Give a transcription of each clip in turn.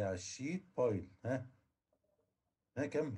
بتاع الشيت بايل ها ها كمل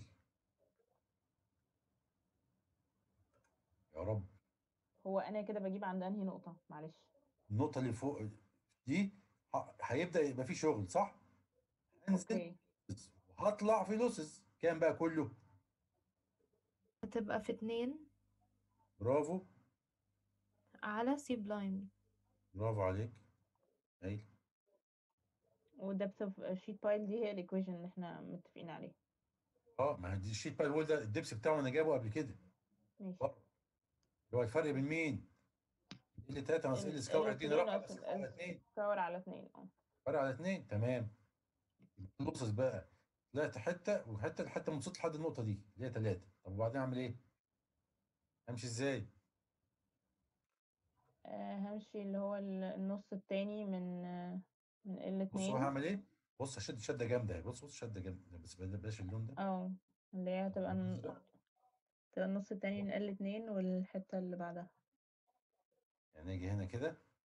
يا رب هو انا كده بجيب عند انهي نقطة معلش النقطة اللي فوق دي ه- هيبدأ يبقى في شغل صح؟ هنزل اوكي وهطلع في لوسز كام بقى كله؟ هتبقى في اتنين برافو على سي بلايند برافو عليك هايل والدبث اوف شيت بايل دي هي الايكويشن اللي احنا متفقين عليها اه ما هي دي الشيت بايل وول ده الدبس بتاعه انا جايبه قبل كده ماشي اللي هو الفرق بين مين؟ ال 3 ناقص ال سكور ال هيديني اتنين رقم ناقص بس ال على ال 2 كور على اتنين اه فرق على 2 تمام اللوسز بقى طلعت حته وحته لحد ما وصلت لحد النقطه دي اللي هي 3 طب وبعدين اعمل ايه؟ امشي ازاي؟ آه، همشي اللي هو ال- النص التاني من آه، من ال بص هو اتنين هعمل ايه؟ بص هشد شده جامده اهي بص بص شده جامده بس بلاش اللون ده اه اللي هي هتبقى الن- الأزرق. تبقى النص التاني من ال اتنين والحتة اللي بعدها يعني اجي هنا كده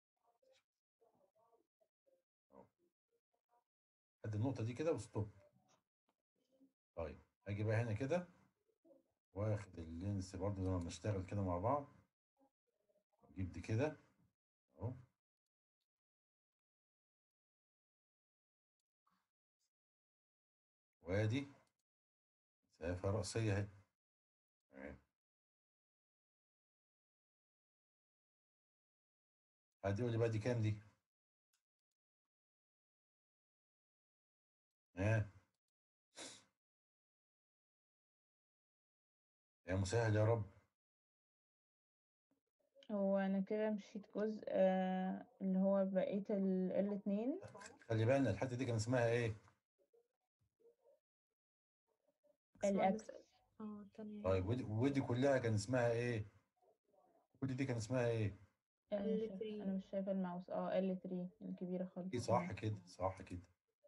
أهو. لحد النقطه دي كده وستوب طيب اجي بقى هنا كده واخد اللينس برضو زي ما بنشتغل كده مع بعض اجيب دي كده اهو وادي مسافة رأسية اهي تمام. حد يقول لي بقى دي كام دي؟ ها يا مسهل يا رب هو انا كده مشيت جزء آه، اللي هو بقية ال ال اتنين خلي بالنا الحتة دي كان اسمها ايه؟ الاكس اه التانية طيب ودي, ودي كلها كان اسمها ايه؟ ودي دي كان اسمها ايه؟ آه، مش ال شايفة- three. انا مش شايفة الماوس اه ال 3 الكبيرة خالص دي صح كده صح كده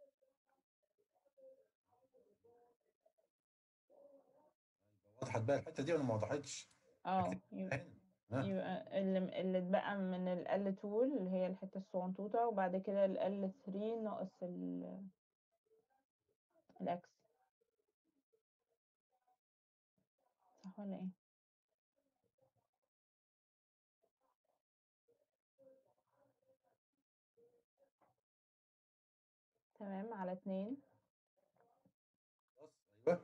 وضحت بقى الحتة دي ولا ما وضحتش؟ اه اكتب يبقى هنا ها يبقى اللي اللي اتبقى من ال L tool اللي هي الحتة الصغنطوطة وبعد كده ال L 3 ناقص ال الأكس صح ولا ايه؟ تمام على اتنين خلاص ايوه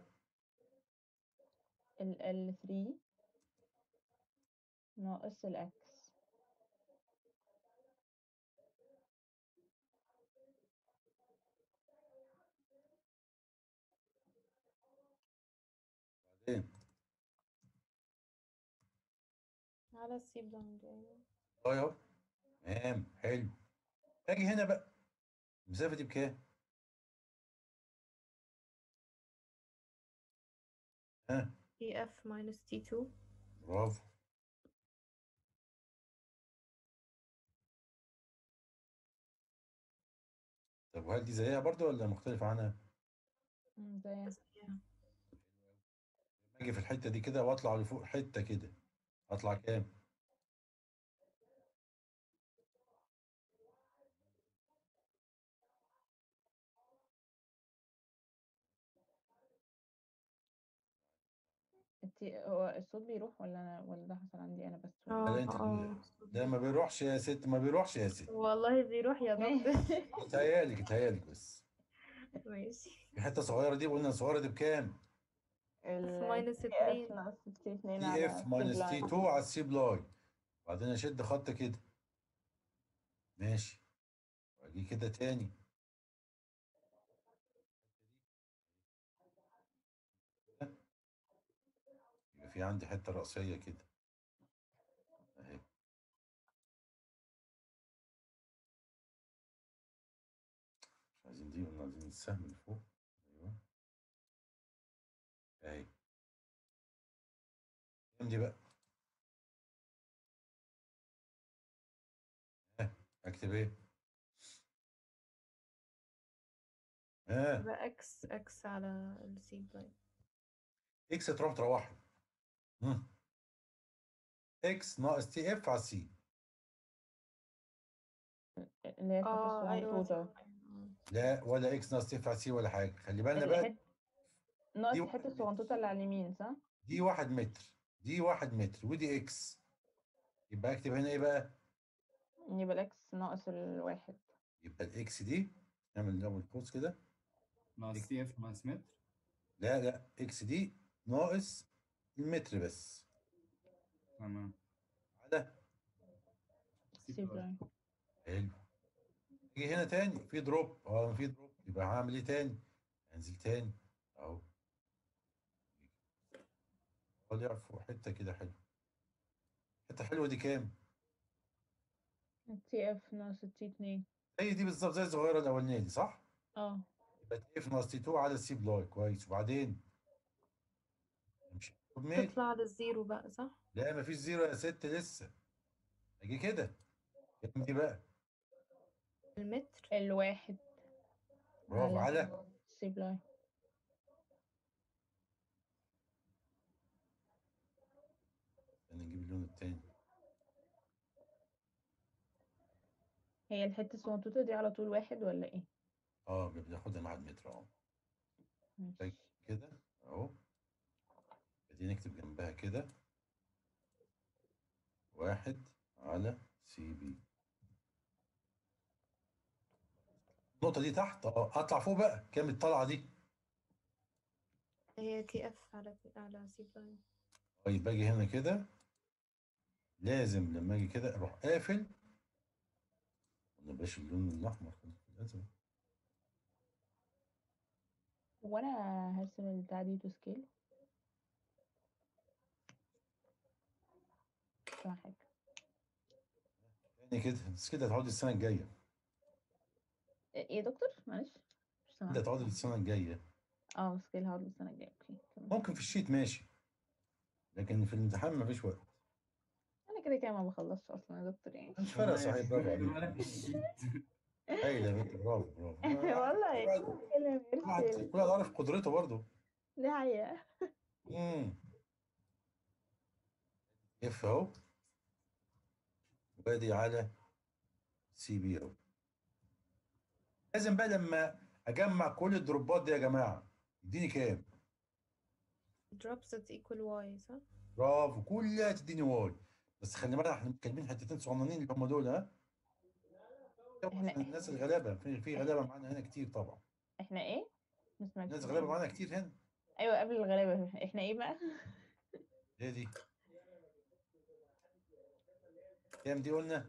ال L 3 ناقص الأكس بعدين على السي بلايند ايوه طيب اهو تمام حلو اجي هنا بقى المسافة دي بكام؟ ها اي اف ماينس تي 2 برافو طب وهل دي زيها برضو ولا مختلفة عنها؟ مم، زي اجي في الحتة دي كده واطلع لفوق حتة كده اطلع كام؟ التي... هو الصوت بيروح ولا أنا ولا ده حصل عندي أنا بس ولا لا اه انت اه ده ما بيروحش يا ست ما بيروحش يا ست والله بيروح يا دكتور اتهيالك اتهيالك بس ماشي الحتة الصغيرة دي قلنا الصغيرة دي بكام؟ ال minus TF اتنين. ناقص تي اتنين تي على اف ماينس تي 2 على السي بلاي وبعدين اشد خط كده ماشي واجي كده تاني يبقى في عندي حتة رأسية كده اهي مش عايزين دي قلنا عايزين السهم اللي فوق ايوه اهي كام دي بقى ها اكتب ايه ها يبقى اكس اكس على السي بلايند اكس تروح تروحي مم. اكس ناقص تي اف على السي اللي هي الحتة اه ايوه الصغنطوطة صح. آه. لا ولا اكس ناقص تنفع سي ولا حاجه خلي بالنا بقى الحت... ناقص دي الحتة واحد الصغنطوطة اللي على اليمين صح؟ دي واحد متر دي واحد متر ودي اكس يبقى اكتب هنا ايه بقى يبقى الإكس ناقص الواحد يبقى الاكس دي نعمل دبل كوتس كده ناقص سي اف ناقص متر لا لا اكس دي ناقص المتر بس تمام على سي سي بلاي. برايم حلو يجي هنا تاني في دروب اه في دروب يبقى هعمل ايه تاني انزل تاني اهو طالع فوق حته كده حلو حته حلوه دي كام تي اف ناقص تي اتنين هي دي بالظبط زي الصغيره الاولانيه دي صح اه يبقى تي اف ناقص تي 2 على السي بلاي كويس وبعدين نمشي بميل تطلع للزيرو بقى صح؟ لا مفيش زيرو يا ست لسه اجي كده كام دي بقى المتر الواحد برافو على سي بلاي انا نجيب اللون التاني هي الحتة الصغنطوطة دي على طول واحد ولا ايه؟ اه بناخدها مع المتر اهو ماشي. كده اهو بدي نكتب جنبها كده واحد على سي بي النقطة دي تحت اه اطلع فوق بقى كام الطلعة دي هي تي اف على على سي برايم طيب باجي هنا كده لازم لما اجي كده اروح قافل ما يبقاش اللون الاحمر لازم هو انا هرسم البتاع دي تو سكيل مش حاجة يعني كده بس كده هتقعدي السنة الجاية ايه يا دكتور معلش مش كده سامعة هتقعدي السنة الجاية اه سكيل هقعد السنة الجاية اوكي تمام ممكن في الشيت ماشي لكن في الامتحان مفيش وقت انا كده كده ما بخلصش اصلا يا دكتور يعني مش فارقة صحيح برافو عليك بالك الشيت. هايلة يا بنت برافو برافو والله كل واحد- كلمة كل واحد بيرسل كل واحد عارف قدرته برضه دي حقيقة امم اف اهو وادي على سي بي اهو لازم بقى لما اجمع كل الدروبات دي يا جماعه يديني كام؟ drops that equal y صح؟ برافو كلها تديني واي بس خلي بالك احنا متكلمين حتتين صغننين اللي هم دول ها إحنا- الناس الغلابه في في غلابه معانا هنا كتير طبعا احنا ايه؟ ما سمعتش الناس غلابه معانا كتير هنا ايوه قبل الغلابة احنا ايه بقى؟ ايه دي؟ كام دي قلنا؟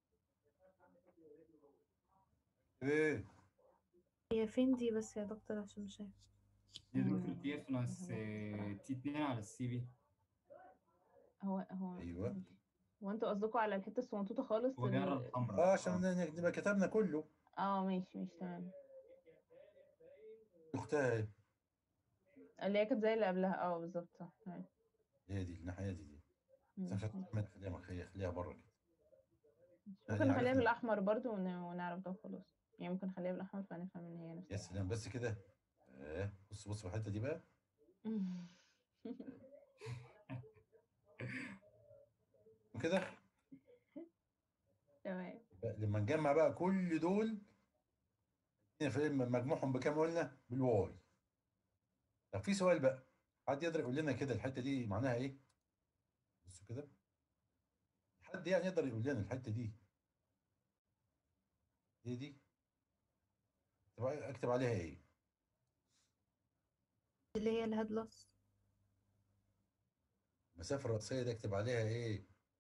ايه هي فين دي بس يا دكتور عشان مش شايف دي دكتور تي اف ناقص تي 2 على السي بي هو هو أيوة. هو انتوا قصدكم على الحتة الصغنطوطة خالص وجرة ال- الحمراء اه عشان نبقى كتبنا كله اه ماشي ماشي تمام اختها اهي اللي هي كانت زي اللي قبلها اه بالظبط صح تمام هي دي الناحيه دي دي بس ماشي. عشان تعمل خليها خليها خليها بره كده ممكن يعني نخليها عرفنا. بالاحمر برضو ون- ونعرف ده وخلاص يعني ممكن نخليها بالاحمر فنفهم ان هي نفس يا سلام بس كده آه. بص بص في الحته دي بقى كده تمام بقى لما نجمع بقى كل دول هنا في مجموعهم بكام قلنا بالواي طب في سؤال بقى حد يقدر يقول لنا كده الحته دي معناها ايه بصوا كده حد يعني يقدر يقول لنا الحته دي ايه دي طب اكتب عليها ايه اللي هي الهيد لوس المسافه الرئيسيه دي اكتب عليها ايه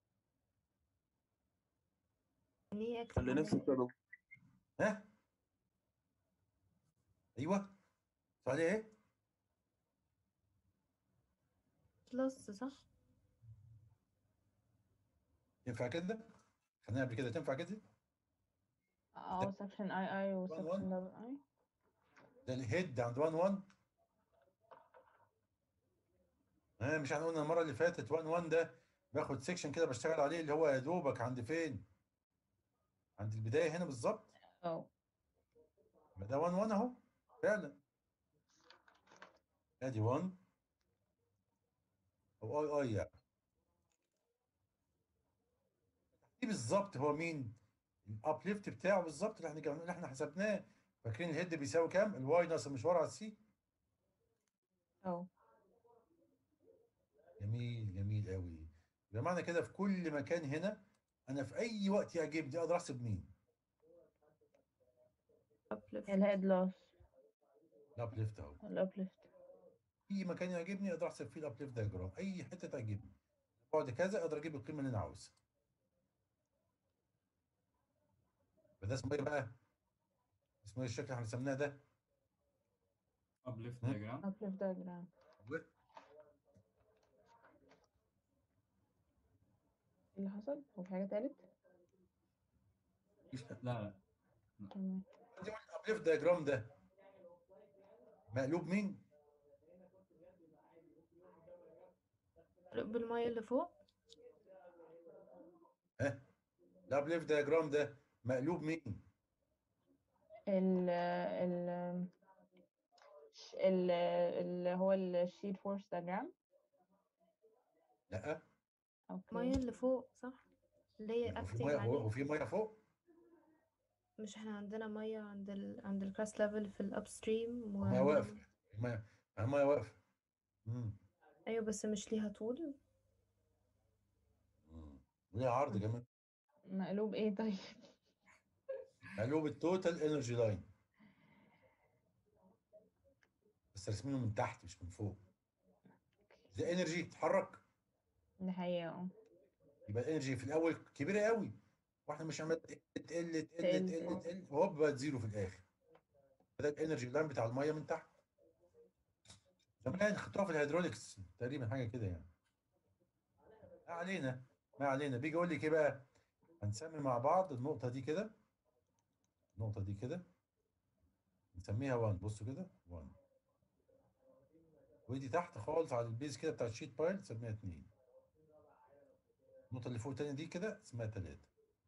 يعني ايه اكتب خلي عليها نفسك يا دكتور ها ايوه اكتب عليها ايه لوس صح؟ ينفع كده خلينا قبل كده تنفع كده اه سكشن اي اي one. وسكشن دبل اي ده الهيد عند 1 1 ها مش احنا قلنا المره اللي فاتت 1 1 ده باخد سيكشن كده بشتغل عليه اللي هو يا دوبك عند فين عند البدايه هنا بالظبط اه يبقى ده 1 1 اهو فعلا ادي 1 او اي اي يعني دي بالظبط هو مين الابليفت بتاعه بالظبط اللي احنا جبناه اللي احنا حسبناه فاكرين الهيد بيساوي كام الواي ناقص المشوار على السي اه جميل جميل قوي يبقى معنى كده في كل مكان هنا انا في اي وقت يعجبني اقدر احسب مين uplift الهيد لوس الابليفت اهو الابليفت اي مكان يعجبني اقدر احسب فيه الابليفت دايجرام اي حته تعجبني بعد كذا اقدر اجيب القيمه اللي انا عاوزها فده اسمه ايه بقى اسمه ايه الشكل اللي احنا رسمناه ده uplift مم. diagram uplift diagram ايه اللي حصل هو في حاجة تالت لا لا تمام الابليفت دايجرام ده مقلوب مين بالمية اللي فوق الابليفت دايجرام ده مقلوب مين ال ال ال اللي هو الشيت فورس diagram لا المية اوكي اللي فوق صح اللي هي هو في acting ميه هو عليه هو في ميه فوق مش احنا عندنا مية عند ال عند الكراس ليفل في الابستريم ميه واقفه ميه ميه واقفه مم. ايوه بس مش ليها طول مم. وليها عرض كمان مقلوب ايه طيب مقلوب التوتال انرجي لاين بس رسمينه من تحت مش من فوق زي انرجي تتحرك دي حقيقة اه يبقى الانرجي في الاول كبيره قوي واحنا مش عمال تقل تقل تقل تقل. تقل تقل وهوب بقت زيرو في الاخر ده الانرجي لاين بتاع الميه من تحت زمان خدتوها في الهيدروليكس تقريبا حاجه كده يعني ما علينا ما علينا بيجي يقول لك ايه بقى هنسمي مع بعض النقطه دي كده النقطه دي كده نسميها 1 بصوا كده 1 ودي تحت خالص على البيز كده بتاع الشيت بايل نسميها 2 النقطه اللي فوق تاني دي كده اسمها 3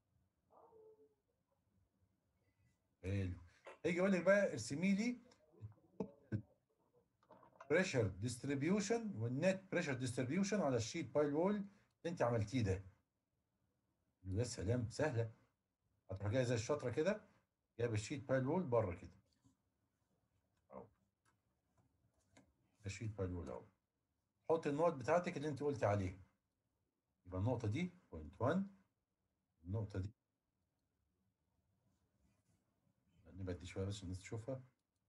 حلو هيجي يقول لك بقى ارسمي لي بريشر ديستريبيوشن والنت بريشر ديستريبيوشن على الشيت بايل وول اللي انت عملتيه ده يا سلام سهله هتروح جايه زي الشطره كده جايب الشيت بايل وول بره كده اهو الشيت بايل وول اهو حط النقط بتاعتك اللي انت قلت عليها يبقى النقطه دي بوينت 1 النقطه دي نبعد دي شويه بس عشان الناس تشوفها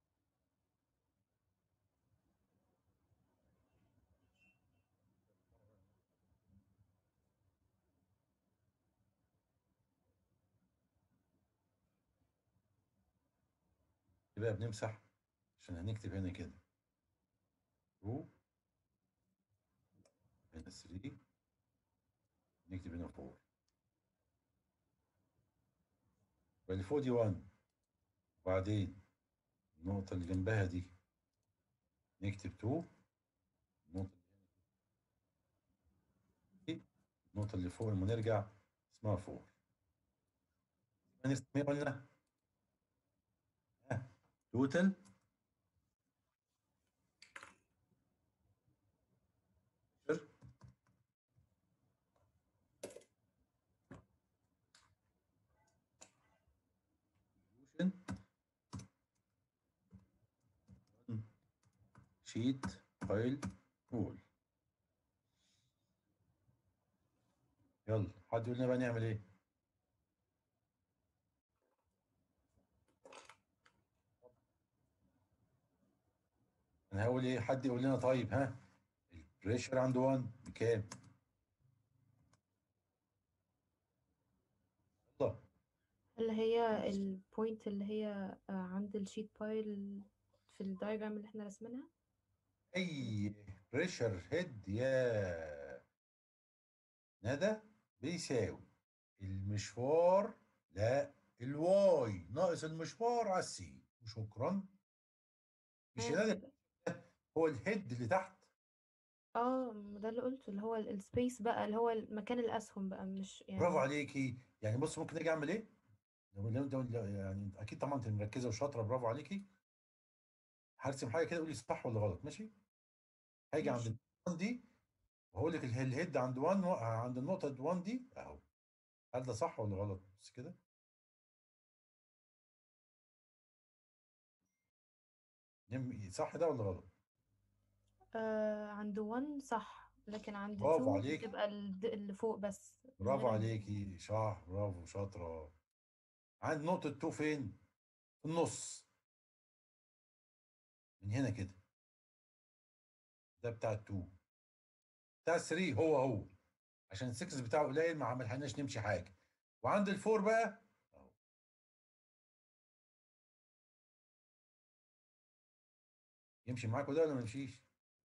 يبقى بنمسح عشان هنكتب هنا كده 2 هنا 3 نكتب هنا 4 واللي فوق دي 1 وبعدين النقطة اللي جنبها دي نكتب 2 النقطة دي النقطة اللي فوق لما نرجع اسمها 4 هنرسم ايه قلنا؟ توتال شيت فايل وول يلا حد يقول لنا بقى نعمل ايه انا هقول ايه حد يقول لنا طيب ها البريشر عنده 1 بكام يلا اللي هي البوينت اللي هي آه، عند الشيت بايل في الدايجرام اللي احنا رسمينها اي بريشر هيد يا ندى بيساوي المشوار لا الواي ناقص المشوار على السي وشكرا مش يا آه، ندى هو الهيد اللي تحت اه ما ده اللي قلته اللي هو السبيس بقى اللي هو مكان الاسهم بقى مش يعني برافو عليكي يعني بص ممكن اجي اعمل ايه لو لو لو لو- يعني اكيد طبعا انت مركزه وشاطره برافو عليكي هرسم حاجه كده قولي صح ولا غلط ماشي هاجي عند ماشي. ال 1 دي وهقول لك اله- الهيد عند 1 و- عند النقطه 1 دي اهو هل ده صح ولا غلط بس كده نم- صح ده ولا غلط آه عند 1 صح لكن عند برافو 2 عليك. بتبقى الد- اللي فوق بس برافو إنما- عليكي صح برافو شاطرة عند نقطة 2 فين في النص من هنا كده ده بتاع 2 بتاع 3 هو هو عشان 6 بتاعه قليل ما عملناش نمشي حاجة وعند الفور بقى اهو يمشي معاكوا ده ولا ما يمشيش؟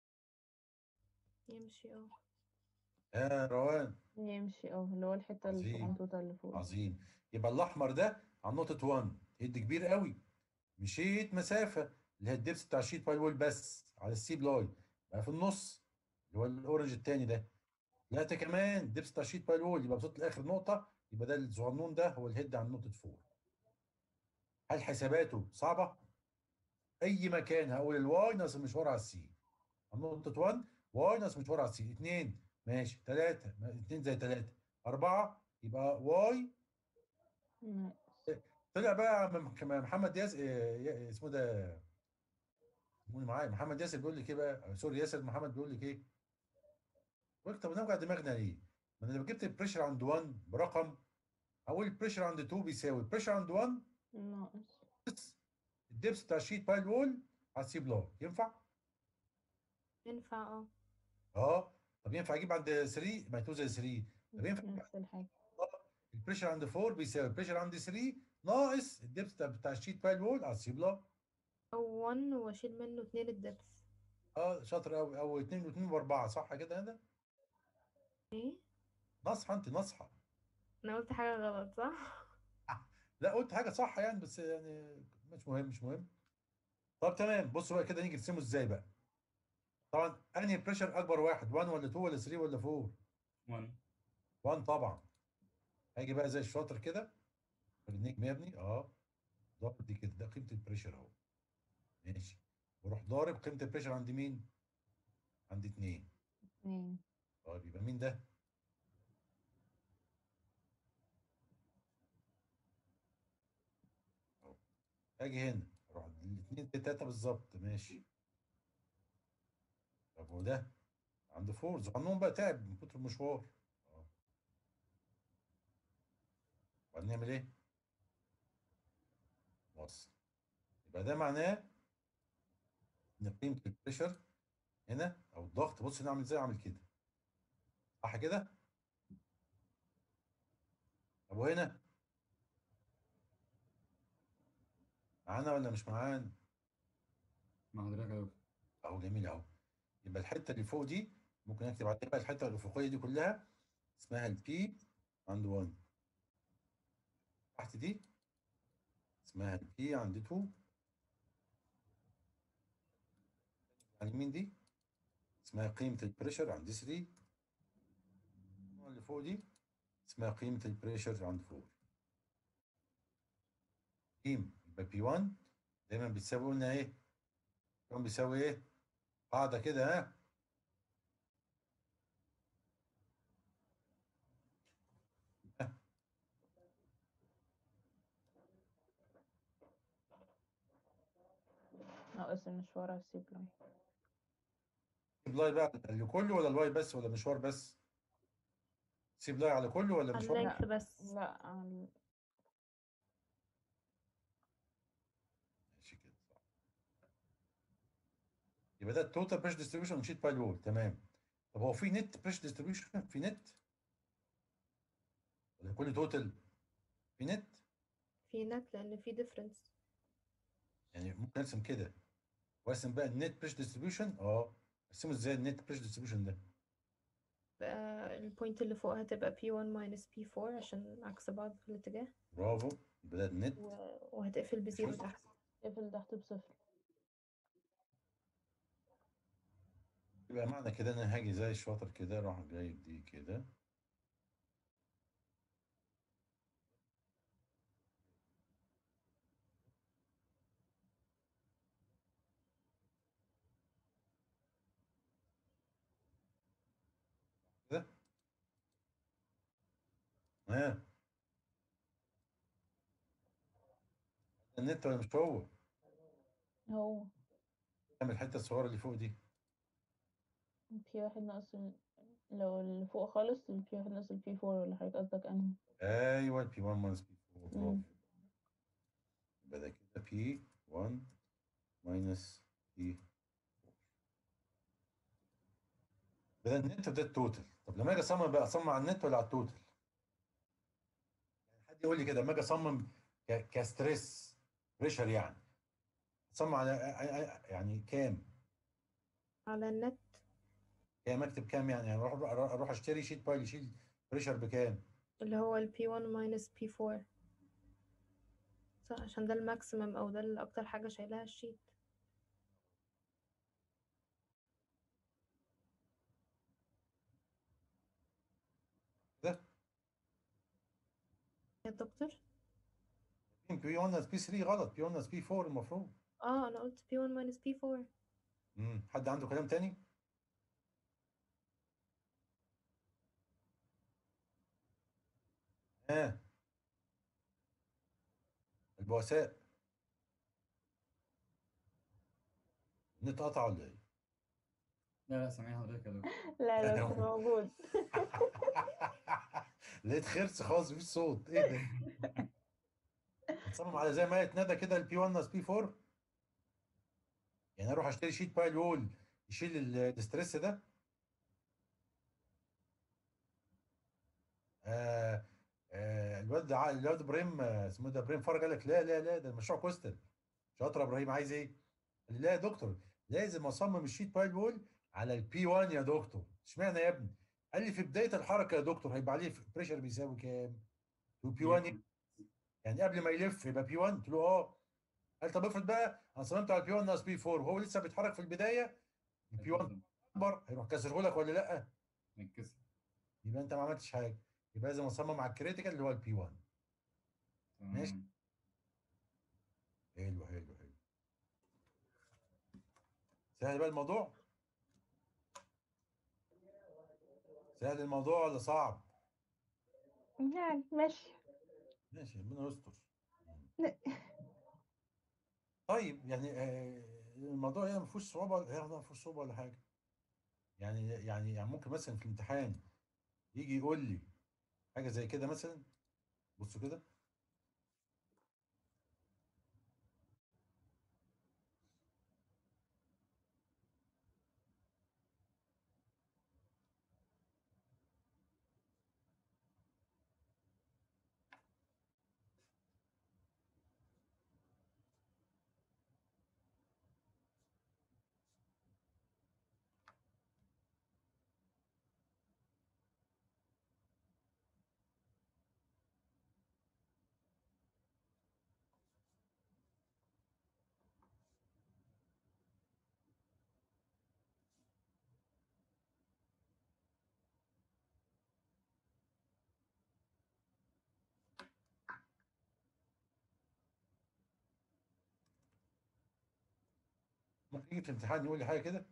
يمشي اه ها روان يمشي اه اللي هو الحتة عظيم. الصغنطوطة اللي فوق عظيم يبقى الاحمر ده عن نقطة 1 هيد كبير قوي مشيت مسافة اللي هي الدبس بتاع الشيت باي وول بس على السي بلاي بقى في النص اللي هو الاورنج التاني ده لا ده كمان الدبس بتاع الشيت باي وول يبقى وصلت لاخر نقطة يبقى ده الصغنون ده هو الهيد عن نقطة 4 هل حساباته صعبة؟ اي مكان هقول الواي ناقص المشوار على السي عن نقطة 1 واي ناقص مشوار على السي 2 ماشي 3 2 زي 3 4 يبقى واي ناقص. طلع بقى من مح- محمد ياسر إيه اسمه ده قول معايا محمد ياسر بيقول لك ايه بقى سوري ياسر محمد بيقول لك ايه قلت طب نوجع دماغنا ليه؟ ما انا لو جبت البريشر عند 1 برقم اقول البريشر عند 2 بيساوي البريشر عند 1 ناقص الدبس بتاع الشيت باي وول على السي بلوك ينفع؟ ينفع اه اه طب ينفع اجيب عند 3 ما 2 زي 3 طب ينفع نفس الحاجة البريشر عند 4 بيساوي البريشر عند 3 ناقص الدبس بتاع- بتاع الشيت باي وول على السي بلوك او 1 واشيل منه 2 الدبس اه شاطر قوي او 2 و2 و4 صح كده هذا؟ ايه نصحى انت نصحى انا قلت حاجة غلط صح لا قلت حاجه صح يعني بس يعني مش مهم مش مهم طب تمام بصوا بقى كده نيجي نرسمه ازاي بقى طبعا انهي بريشر اكبر واحد 1 ولا 2 ولا 3 ولا 4 1 1 طبعا هاجي بقى زي الشاطر كده النجم يا ابني اه ضارب دي كده ده قيمه البريشر اهو ماشي واروح ضارب قيمه البريشر عند مين عند 2 اتنين طيب يبقى مين ده أهو. اجي هنا اروح الاثنين تلاته بالظبط ماشي طب وده عند فور صغنون بقى تعب من كتر المشوار اه وبعدين نعمل ايه؟ وصل يبقى ده معناه ان قيمه البريشر هنا او الضغط بص نعمل ازاي اعمل كده صح كده؟ طب وهنا معانا ولا مش معانا؟ مع حضرتك يا دكتور اهو جميل اهو يبقى الحته اللي فوق دي ممكن اكتب عليها بقى الحته الافقيه دي كلها اسمها البي عند 1 تحت دي اسمها البي عند 2 على اليمين دي اسمها قيمه البريشر عند 3 اللي فوق دي اسمها قيمه البريشر عند 4 قيمه يبقى بي 1 دايما بتساوي قلنا ايه؟ كان بيساوي ايه؟ قاعدة كده ها ناقص المشوار على السي بلاي سيب لاي بقى اللي كله ولا الواي بس ولا مشوار بس؟ سيب لاي على كله ولا مشوار؟ اللينث بس لا على- ماشي كده صح يبقى ده التوتال بريش ديستريبيوشن شيت باي وول تمام طب هو في نت بريش ديستريبيوشن في نت؟ ولا كل توتال في نت؟ في نت لان في ديفرنس يعني ممكن ارسم كده وارسم بقى النت بريش ديستريبيوشن اه ارسمه ازاي النت بريش ديستريبيوشن ده؟ بقى البوينت اللي فوق هتبقى P1 minus P4 عشان عكس بعض في الاتجاه برافو يبقى ده النت و- وهتقفل بزيرو شوف. تحت اقفل تحت بصفر يبقى معنى كده ان انا هاجي زي الشاطر كده اروح جايب دي كده كده ها النت ولا مش هو هو كام الحته الصغيره اللي فوق دي بي واحد ناقص ال... لو اللي فوق خالص البي واحد ناقص البي فور ولا حضرتك قصدك انهي ايوه البي 1 ماينس بي 4 برافو مم. يبقى ده كده بي 1 ماينس بي ده النت وده التوتال طب لما اجي اصمم بقى اصمم على النت ولا على التوتال؟ يعني حد يقول لي كده لما اجي اصمم ك- كستريس بريشر يعني اصمم على يعني كام؟ على النت كام اكتب كام يعني يعني اروح اروح أروح اشتري شيت بايل يشيل بريشر بكام؟ اللي هو ال P1 minus P4 صح عشان ده الماكسيمم او ده اللي اكتر حاجة شايلها الشيت كده يا دكتور بي 1 ناقص بي 3 غلط بي 1 ناقص بي 4 المفروض اه انا قلت P1 minus P4 امم حد عنده كلام تاني؟ ها البؤساء النت قطع ولا ايه؟ لا لا سامعين حضرتك يا دكتور لا لا مش موجود لقيت خرس خالص مفيش صوت ايه ده؟ هتصمم على زي ما هي اتندى كده البي 1 ناقص بي 4 يعني اروح اشتري شيت بايل وول يشيل ال- الاسترس ده آه آه الواد ده ع- الواد ابراهيم آه، اسمه ده ابراهيم فرج قال لك لا لا لا ده مشروع كوستل شاطر يا ابراهيم عايز ايه؟ قال لي لا يا دكتور لازم اصمم الشيت بايل وول على البي 1 يا دكتور اشمعنى يا ابني؟ قال لي في بدايه الحركه يا دكتور هيبقى عليه بريشر بيساوي كام؟ بي 1 يعني قبل ما يلف يبقى بي 1 قلت له اه قال طب افرض بقى انا صممت على البي 1 ناقص بي 4 وهو لسه بيتحرك في البدايه البي 1 اكبر هيروح كسره لك ولا لا؟ نتكسر يبقى انت ما عملتش حاجه يبقى لازم اصمم على الكريتيكال اللي هو البي 1 ماشي. تمام حلو حلو حلو سهل بقى الموضوع؟ سهل الموضوع ولا صعب؟ يعني ماشي ماشي ربنا يستر طيب يعني آه، الموضوع هنا ما فيهوش صعوبه هي ما فيهوش صعوبه ولا حاجه يعني يعني يعني ممكن مثلا في الامتحان يجي يقول لي حاجه زي كده مثلا بصوا كده ممكن يجي في الامتحان يقول لي حاجه كده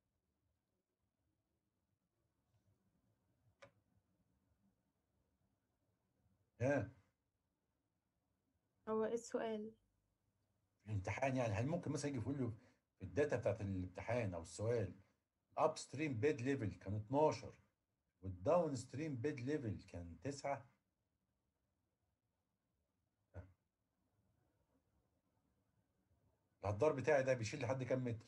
ها هو ايه السؤال في الامتحان يعني هل ممكن مثلا يجي يقول له في الداتا بتاعت الامتحان او السؤال اب ستريم بيد ليفل كان 12 والداون ستريم بيد ليفل كان 9 الهدار بتاعي ده بيشيل لحد كام متر؟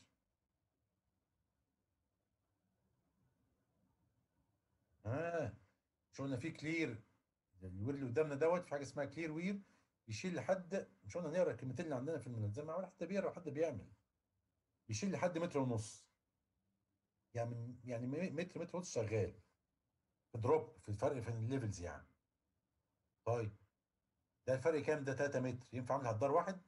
اه مش قلنا في كلير الوير اللي قدامنا دوت في حاجه اسمها كلير وير يشيل لحد مش قلنا نقرا الكلمتين اللي عندنا في الملزمه ولا حد بيقرا ولا حد بيعمل يشيل لحد متر ونص يعني من يعني م- متر متر ونص شغال في دروب في الفرق في الليفلز يعني طيب ده الفرق كام ده 3 متر ينفع اعمل هدار واحد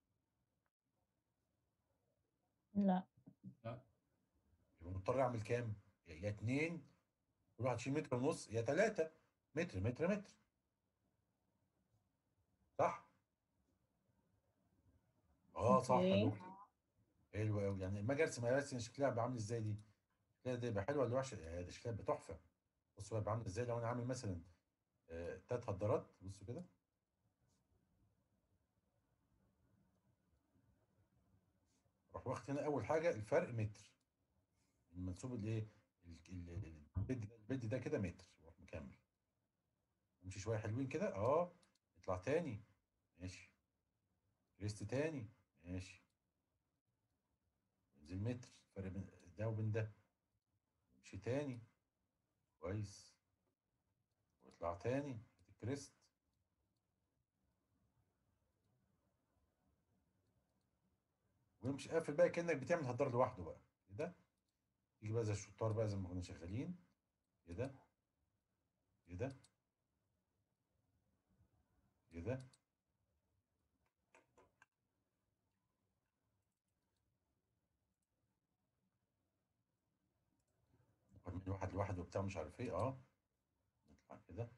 لا يبقى مضطر اعمل كام يا يا اتنين كل واحد يشيل متر ونص يا تلاتة متر متر متر صح اه صح يا اوكي. دكتور حلو قوي يعني لما اجي ارسم ارسم شكلها هيبقى عامل ازاي دي شكلها دي يبقى حلوه ولا وحشه يا ده شكلها يبقى تحفه بصوا هيبقى عامل ازاي لو انا عامل مثلا آه تلات هدارات بصوا كده روح واخد هنا اول حاجه الفرق متر المنسوب الايه ال- ال- ال- البيد ده البيد ده كده متر روح مكمل امشي شويه حلوين كده اه اطلع تاني ماشي ريست تاني ماشي انزل متر فرق بين ده وبين ده امشي تاني كويس واطلع تاني هات الكريست وامشي قافل بقى كانك بتعمل هدار لوحده بقى كده تيجي بقى زي الشطار بقى زي ما كنا شغالين كده كده كده نكمل واحد لواحد وبتاع مش عارف ايه اه نطلع كده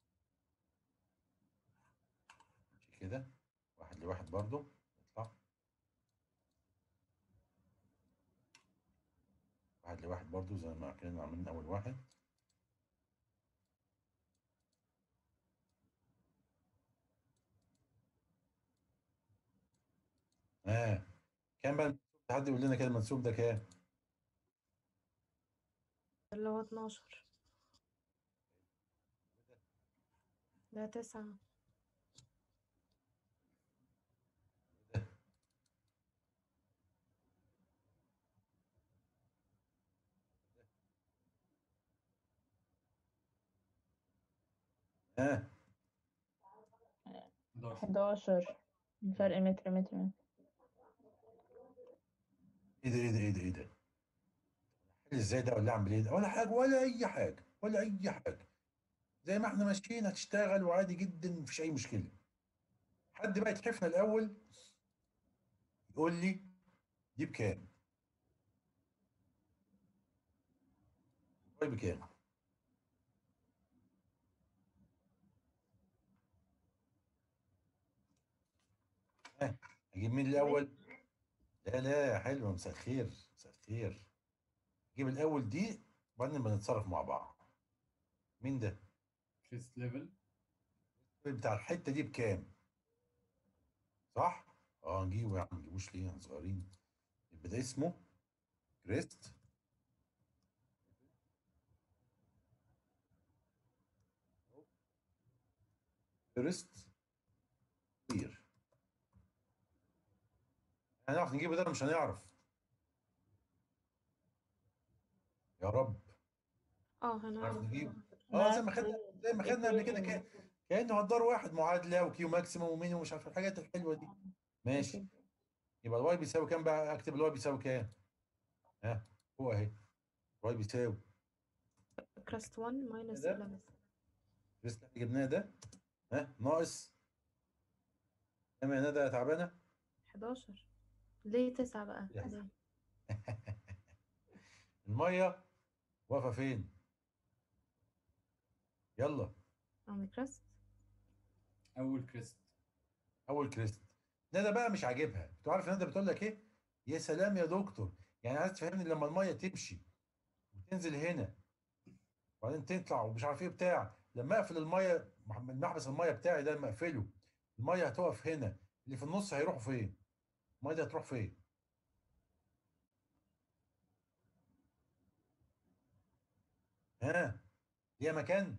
نمشي كده واحد لواحد برضو نطلع واحد لواحد برضو زي ما كنا عاملين اول واحد اه كام بقى المنسوب ده؟ حد يقول لنا كده المنسوب ده كام اللي هو 12 ده تسعة اه 11 11 الفرق متر متر متر ايه ده ايه ده ايه ده ايه ده حل ازاي ده ولا اعمل ايه ده ولا حاجه ولا اي حاجه ولا اي حاجه زي ما احنا ماشيين هتشتغل وعادي جدا مفيش اي مشكله حد بقى يتحفنا الاول يقول لي دي بكام طيب بكام ها اجيب مين الاول لا لا حلوه مساء الخير مساء الخير جيب الاول دي وبعدين بنتصرف مع بعض مين ده كريست ليفل بتاع الحته دي بكام صح اه نجيبه يا عم نجيبوش ليه احنا صغيرين يبقى ده اسمه كريست كريست كبير هنعرف نجيبه ده ولا مش هنعرف يا رب اه نعرف هنعرف نجيبه اه زي ما خدنا زي ما خدنا قبل كده كان كانه هدار واحد معادله وكيو ماكسيموم ومين ومش عارف الحاجات الحلوه دي ماشي أكيد. يبقى الواي بيساوي كام بقى اكتب الواي بيساوي كام ها هو اهي الواي بيساوي كراست 1 ماينس ده؟ 11 لسه اللي جبناه ده ها ناقص كام يا ندى يا تعبانه 11 ليه 9 بقى يا ليه الميه واقفه فين يلا عم كراست اول كريست اول كريست ندى بقى مش عاجبها انتوا عارف ندى بتقول لك ايه يا سلام يا دكتور يعني عايز تفهمني لما الميه تمشي وتنزل هنا وبعدين تطلع ومش عارف ايه بتاع لما اقفل الميه محبس الميه بتاعي ده لما اقفله الميه هتقف هنا اللي في النص هيروحوا فين الميه دي هتروح فين ها ليها مكان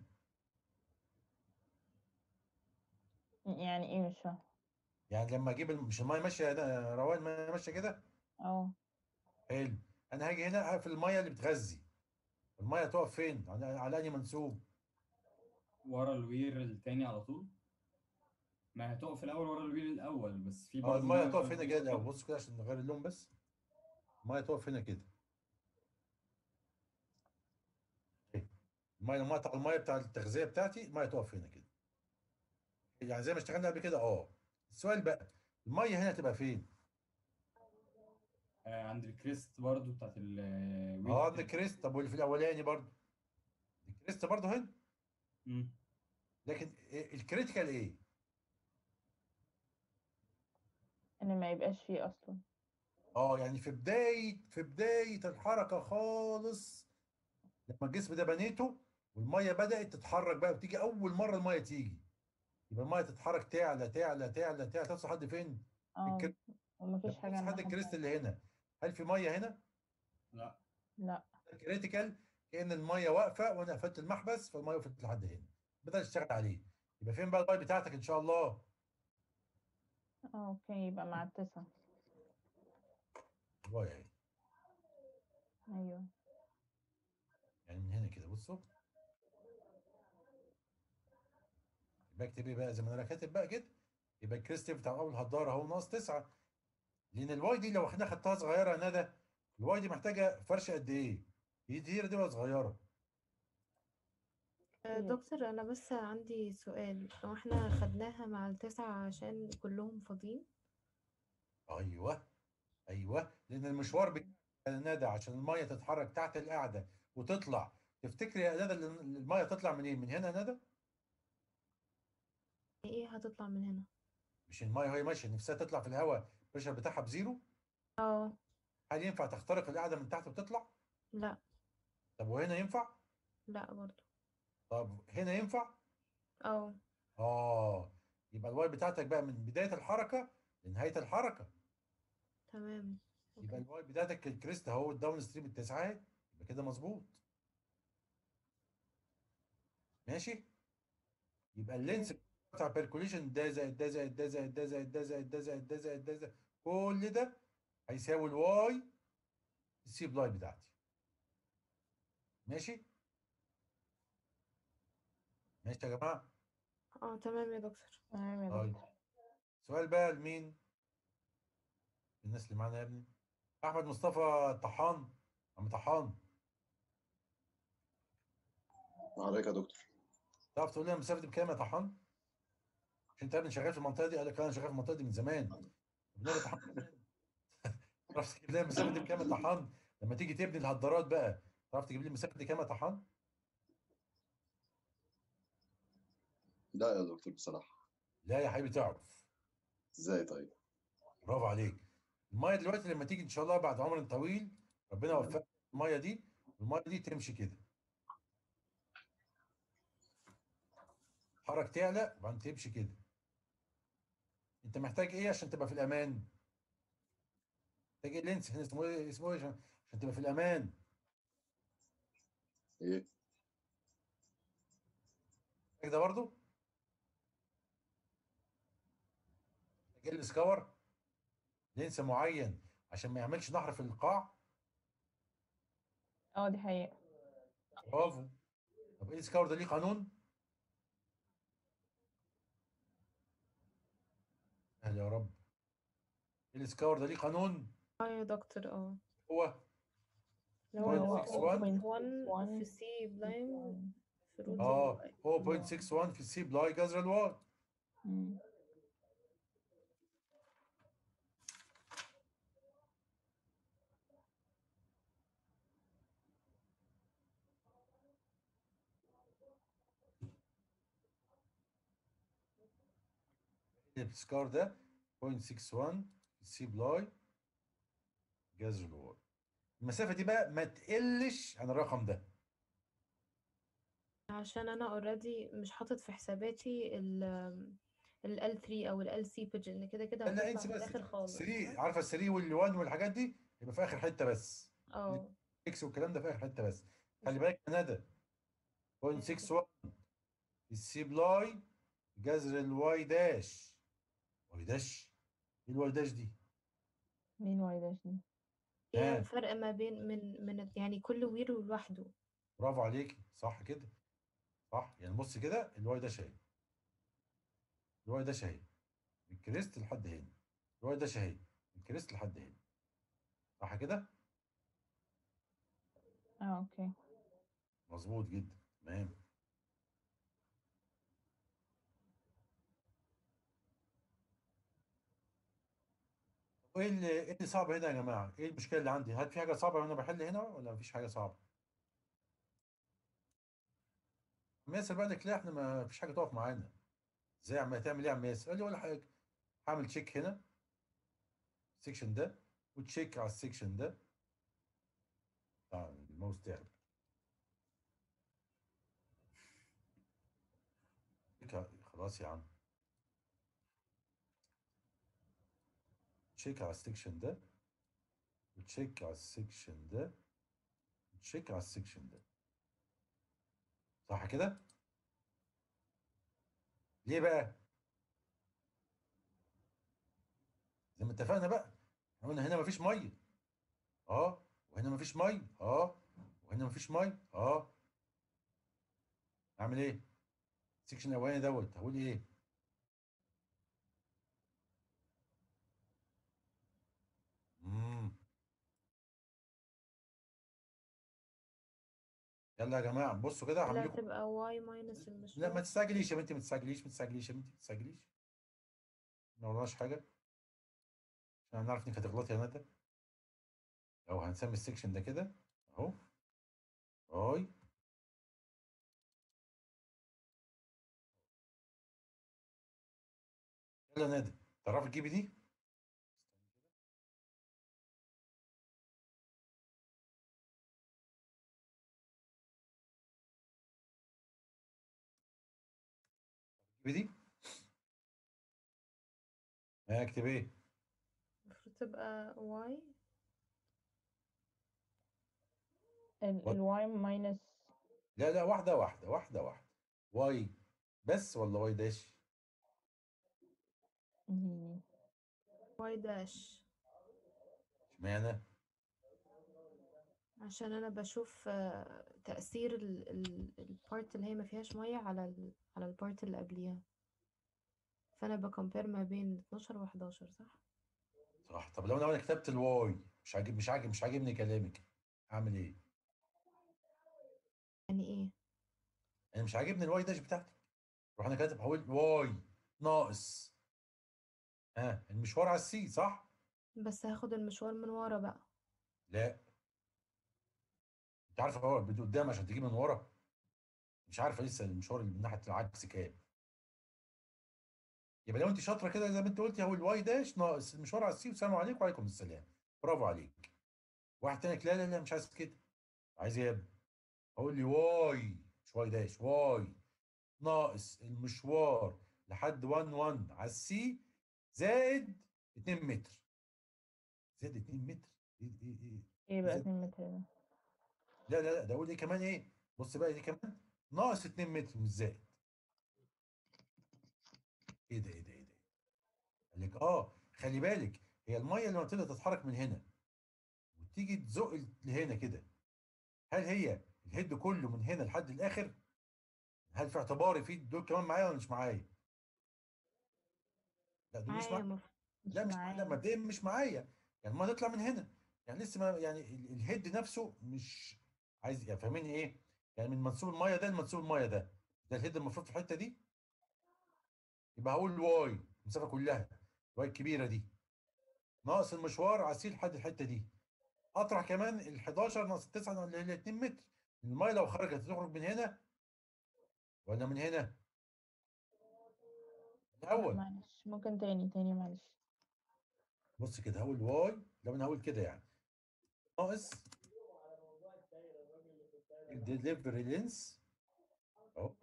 يعني ايه مش فاهم يعني لما اجيب الم- مش الميه ماشيه هنا روان الميه ماشيه كده اه حلو انا هاجي هنا اقفل الميه اللي بتغذي الميه تقف فين على على انهي منسوب ورا الوير التاني على طول ما هتقف الاول ورا الوير الاول بس في اه برضه الميه مية تقف في هنا كده النص الاول بص كده عشان نغير اللون بس الميه تقف هنا كده إيه. الميه الميه بتاع الميه بتاع التغذيه بتاعتي الميه تقف هنا كده يعني زي ما اشتغلنا قبل كده اه السؤال بقى الميه هنا تبقى فين آه عند الكريست برضو بتاعت الوير اه عند الكريست طب واللي في الاولاني برضو الكريست برضو هنا مم. لكن إيه الكريتيكال ايه ان ما يبقاش فيه اصلا اه يعني في بداية في بداية الحركة خالص لما الجسم ده بنيته والمية بدأت تتحرك بقى بتيجي أول مرة المية تيجي يبقى المية تتحرك تعلى تعلى تعلى تعلى توصل لحد فين؟ اه الكر- ومفيش حاجة توصل لحد ناحية الكريست اللي هنا هل في ميه هنا لا لا كريتيكال كان الميه واقفه وانا قفلت المحبس فالميه وقفت لحد هنا بدأ اشتغل عليه يبقى فين بقى الواي بتاعتك ان شاء الله اوكي يبقى مع التسعة الواي اهي ايوه يعني من هنا كده بصوا بكتب ايه بقى زي ما انا كاتب بقى كده يبقى الكريستيف بتاع اول هدار اهو ناقص 9 لان الواي دي لو احنا خدتها صغيره يا ندى الواي دي محتاجه فرش قد ايه؟ دي كتير دي ولا صغيره؟ آه، طيب. دكتور انا بس عندي سؤال هو احنا خدناها مع التسعة عشان كلهم فاضيين ايوه ايوه لان المشوار بتاع ندى عشان الميه تتحرك تحت القاعده وتطلع تفتكري يا ندى ال- الميه تطلع منين؟ من هنا يا ندى؟ ايه هتطلع من هنا مش الميه وهي ماشيه نفسها تطلع في الهواء البريشر بتاعها بزيرو اه هل ينفع تخترق القاعده من تحت وتطلع؟ لا طب وهنا ينفع؟ لا برضو طب هنا ينفع؟ اه اه يبقى الواي بتاعتك بقى من بدايه الحركه لنهايه الحركه تمام يبقى اوكي الواي بتاعتك الكريست اهو الداون ستريم التسعه اهي. يبقى كده مظبوط ماشي يبقى اللينس بتاع بيركوليشن ده زائد ده زائد ده زائد ده زائد ده زائد ده زائد ده زائد ده زائد كل ده هيساوي الواي السي بلاي بتاعتي ماشي ماشي يا جماعه اه تمام يا دكتور تمام يا طيب دكتور سؤال بقى لمين الناس اللي معانا يا ابني احمد مصطفى طحان عم طحان عليك يا دكتور تعرف تقول لي المسافه دي بكام يا طحان عشان انت يا ابني شغال في المنطقه دي قال لك انا شغال في المنطقه دي من زمان ابن طحان تعرف تجيب لي المسافه دي بكام يا طحان لما تيجي تبني الهدارات بقى تعرف تجيب لي المسافه دي كام يا طحان لا يا دكتور بصراحة لا يا حبيبي تعرف ازاي طيب برافو عليك الميه دلوقتي لما تيجي ان شاء الله بعد عمر طويل ربنا يوفقك الميه دي الميه دي تمشي كده حرك تعلى وبعدين تمشي كده انت محتاج ايه عشان تبقى في الامان محتاج ايه لينس هنا اسمه ايه اسمه ايه عشان عشان تبقى في الامان ايه محتاج ده برضو محتاج السكور لينس معين عشان ما يعملش نهر في القاع اه دي حقيقة برافو طب ايه السكور ده ليه قانون اهلا يا رب ايه السكور ده ليه قانون اه يا دكتور اه هو اللي هو 0.61 1 في سي بلاين في روت اه الواي. هو 0.61 في السي بلاي جذر الواي مم. السكور ده 0.61 السي بلاي جذر الواي المسافه دي بقى ما تقلش عن الرقم ده عشان انا اوريدي مش حاطط في حساباتي ال ال L3 او ال LC بيج ان كده كده لا هتطلع انسى في بس الاخر خالص 3 عارفه ال 3 وال 1 والحاجات دي يبقى في اخر حته بس اه اكس والكلام ده في اخر حته بس خلي بالك يا ندى 0.61 السي بلاي جذر الواي داش واي داش ايه الواي داش دي؟ مين وايداش دي هي آه. الفرق ما بين من من يعني كل وير لوحده برافو عليك صح كده صح يعني بص كده الواي داش اهي الواي داش اهي من الكريست لحد هنا الواي داش اهي من الكريست لحد هنا صح كده؟ اه اوكي مظبوط جدا تمام وايه اللي ايه اللي صعب هنا يا جماعه؟ ايه المشكله اللي عندي؟ هل في حاجه صعبه وانا بحل هنا ولا مفيش حاجه صعبه؟ عم ياسر بقى لك لا احنا ما فيش حاجه تقف معانا ازاي عم تعمل ايه يا عم ياسر؟ قال لي ولا حاجه هعمل تشيك هنا السكشن ده وتشيك على السكشن ده بتاع الماوس تعب تشيك على- خلاص يا عم تشيك على السكشن ده وتشيك على السكشن ده وتشيك على السكشن ده صح كده ليه بقى زي ما اتفقنا بقى احنا قلنا هنا مفيش ميه اه وهنا مفيش ميه اه وهنا مفيش ميه اه اعمل ايه السكشن الاولاني دوت هقول ايه امم يلا يا جماعه بصوا كده هعمل لا لكم تبقى واي ماينس لا ما المشوار تستعجليش يا بنتي ما تستعجليش ما تستعجليش يا بنتي ما تستعجليش ما وراناش حاجه عشان نعرف انك هتغلطي يا ندى لو هنسمي السكشن ده كده اهو اي يلا يا ندى تعرفي تجيبي دي تجيبي دي ها اكتب ايه المفروض تبقى واي What? الواي ماينس لا لا واحده واحده واحده واحده واي بس ولا واي داش واي داش اشمعنى عشان انا بشوف آه، تأثير البارت اللي هي ما فيهاش مية على ال على البارت اللي قبليها فانا بكمبير ما بين 12 و 11 صح صح طب لو انا انا كتبت الواي مش عاجب مش عاجب مش عاجبني كلامك اعمل ايه يعني ايه انا مش عاجبني الواي داش بتاعتك روح انا كاتب هقول واي ناقص ها المشوار على السي صح بس هاخد المشوار من ورا بقى لا انت عارفه هو بدي قدام عشان تجيب من ورا مش عارفه لسه المشوار اللي من ناحيه العكس كام يبقى لو انت شاطره كده زي ما انت قلتي هو الواي داش ناقص المشوار على السي والسلام عليكم وعليكم السلام برافو عليك واحد تاني لا لا لا مش عايز كده عايز ايه يا ابني هقول لي واي مش واي داش واي ناقص المشوار لحد 1 1 على السي زائد 2 متر زائد 2 متر ايه ايه ايه ايه بقى زائد- 2 متر ده لا لا لا ده اقول ايه كمان ايه بص بقى دي كمان ناقص 2 متر مش زائد ايه ده ايه ده ايه ده قال لك اه خلي بالك هي الميه لما تبدا تتحرك من هنا وتيجي تزق لهنا كده هل هي الهيد كله من هنا لحد الاخر هل في اعتباري في دول كمان معايا ولا مش معايا لا دول مش معايا معايا مف... لا مش معايا لا معايا. مبدئيا مش معايا يعني ما نطلع من هنا يعني لسه ما يعني ال- الهيد نفسه مش عايز يعني فاهميني ايه يعني من منسوب الميه ده لمنسوب الميه ده ده الهيد المفروض في الحته دي يبقى هقول واي المسافه كلها الواي الكبيره دي ناقص المشوار على السي لحد الحته دي اطرح كمان ال 11 ناقص 9 اللي هي 2 متر الميه لو خرجت هتخرج من هنا ولا من هنا لا، الاول معلش ممكن تاني تاني معلش بص كده هقول واي لو انا هقول كده يعني ناقص الدليفري لينس اهو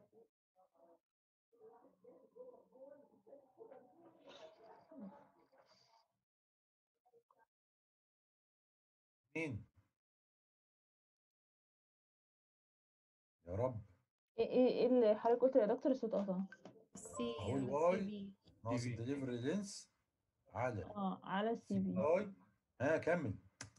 مين يا رب ايه ايه ايه اللي حضرتك قلت يا دكتور الصوت قطع سي أقول سي واي. بي ناقص بي. الدليفري لينس على اه على السي سي بي اي ها كمل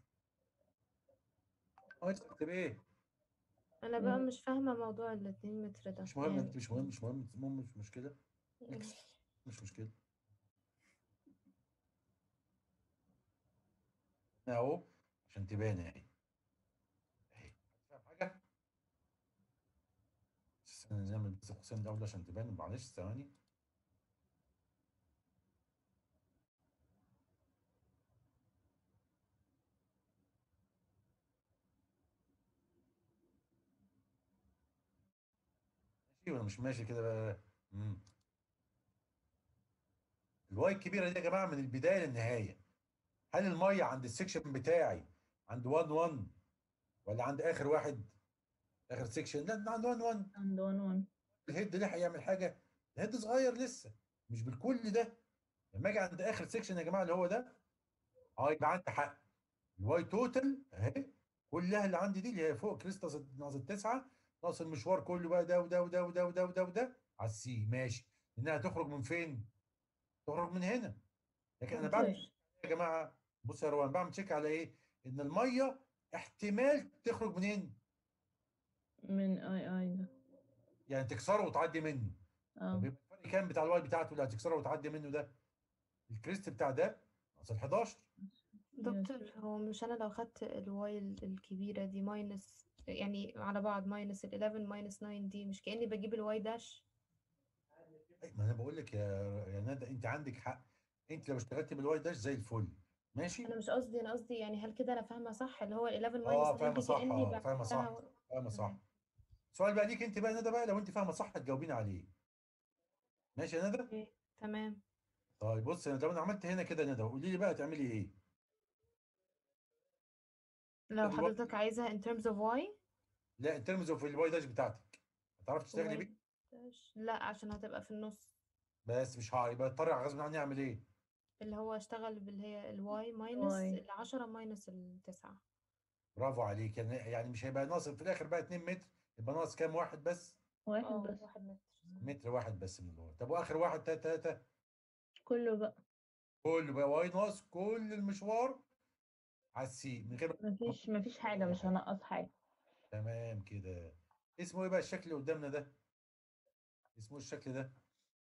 ناقص اكتب ايه انا بقى مم. مش فاهمة موضوع الاتنين متر ده مش مهم يعني مش مهم مش مهم مش مهم مش مشكله يعني مش مشكله اهو عشان تبان اهي اهي فاهم حاجه بس انا نعمل بس القوسين الاول عشان تبان معلش ثواني ماشي ولا مش ماشي كده بقى امم الواي الكبيره دي يا جماعه من البدايه للنهايه هل الميه عند السكشن بتاعي عند 1 1 ولا عند اخر واحد اخر سكشن لا ده عند 1 1 عند 1 1 الهيد لحق يعمل حاجه الهيد صغير لسه مش بالكل ده لما اجي عند اخر سكشن يا جماعه اللي هو ده اه يبقى عندي حق الواي توتال اهي كلها اللي عندي دي اللي هي فوق كريس ناقص ناقص التسعه ناقص المشوار كله بقى ده وده وده وده وده وده وده على السي ماشي انها تخرج من فين؟ تخرج من هنا لكن انا بعمل ماشي. يا جماعه بص يا روان بعمل تشيك على ايه؟ ان الميه احتمال تخرج منين؟ من اي اي ده يعني تكسره وتعدي منه طب اه يبقى الفرق كام بتاع الواي بتاعته اللي هتكسره وتعدي منه ده؟ الكريست بتاع ده ناقص ال 11 دكتور هو مش انا لو خدت الواي ال- الكبيرة دي ماينس يعني على بعض ماينس ال 11 ماينس 9 دي مش كأني بجيب الواي داش أي، ما انا بقول لك يا يا ندى انت عندك حق انت لو اشتغلت بالواي داش زي الفل ماشي انا مش قصدي انا قصدي يعني هل كده انا فاهمة صح اللي هو ال 11 اه ماينس 9 فاهمه دي صح كأني اه فاهمه صح بعملها فاهمه صح تمام. سؤال بقى ليك انت بقى ندى بقى لو انت فاهمه صح تجاوبيني عليه ماشي يا ندى اوكي تمام طيب بص يا ندى لو انا عملت هنا كده يا ندى قولي لي بقى تعملي ايه لو دلوقتي- حضرتك عايزها in terms of y لا ان ترمز اوف الواي داش بتاعتك هتعرفي تشتغلي y بيه dash- لا عشان هتبقى في النص بس مش هعرف يبقى اضطر غصب عني اعمل ايه اللي هو اشتغل باللي هي ال y minus Y. ال 10 minus ال 9 برافو عليك يعني يعني مش هيبقى ناقص في الاخر بقى 2 متر يبقى ناقص كام واحد بس واحد اه بس واحد متر متر واحد بس من الواي طب واخر واحد تلاتة تلاتة كله بقى كله بقى واي ناقص كل المشوار على السي من غير مفيش مفيش حاجة مش هنقص حاجة تمام كده اسمه ايه بقى الشكل اللي قدامنا ده اسمه إيه الشكل ده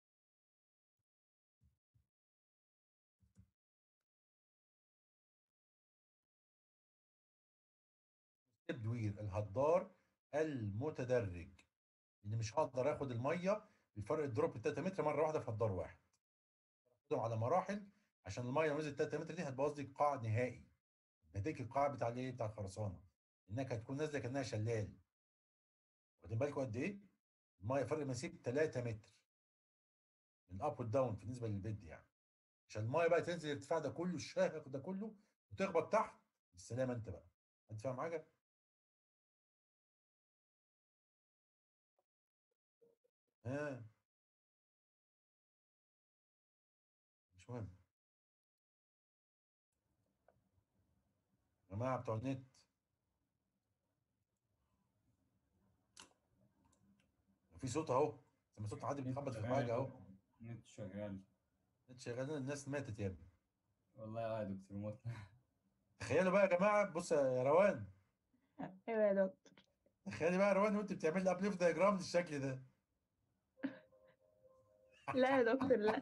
ستيب دوير الهدار المتدرج اللي مش هقدر اخد الميه بفرق الدروب 3 متر مره واحده في هدار واحد اخدهم على مراحل عشان الميه لو نزلت 3 متر دي هتبوظ لي القاع نهائي نتيجه القاع بتاع الايه بتاع الخرسانه انك هتكون نازله كانها شلال واخدين بالكم قد ايه الميه فرق مسيب 3 متر من اب والداون بالنسبه للبيد يعني عشان الميه بقى تنزل الارتفاع ده كله الشاهق ده كله وتخبط تحت بالسلامه انت بقى انت فاهم حاجه ها مش مهم يا جماعه بتوع النت في صوت اهو سمع صوت حد بيخبط في حاجه اهو نت شغال النت شغال الناس ماتت يا ابني والله اه يا دكتور متنا تخيلوا بقى يا جماعه بص يا روان ايوه يا دكتور تخيلي بقى يا روان وانت بتعمل لي ابليف دايجرام بالشكل ده لا يا دكتور لا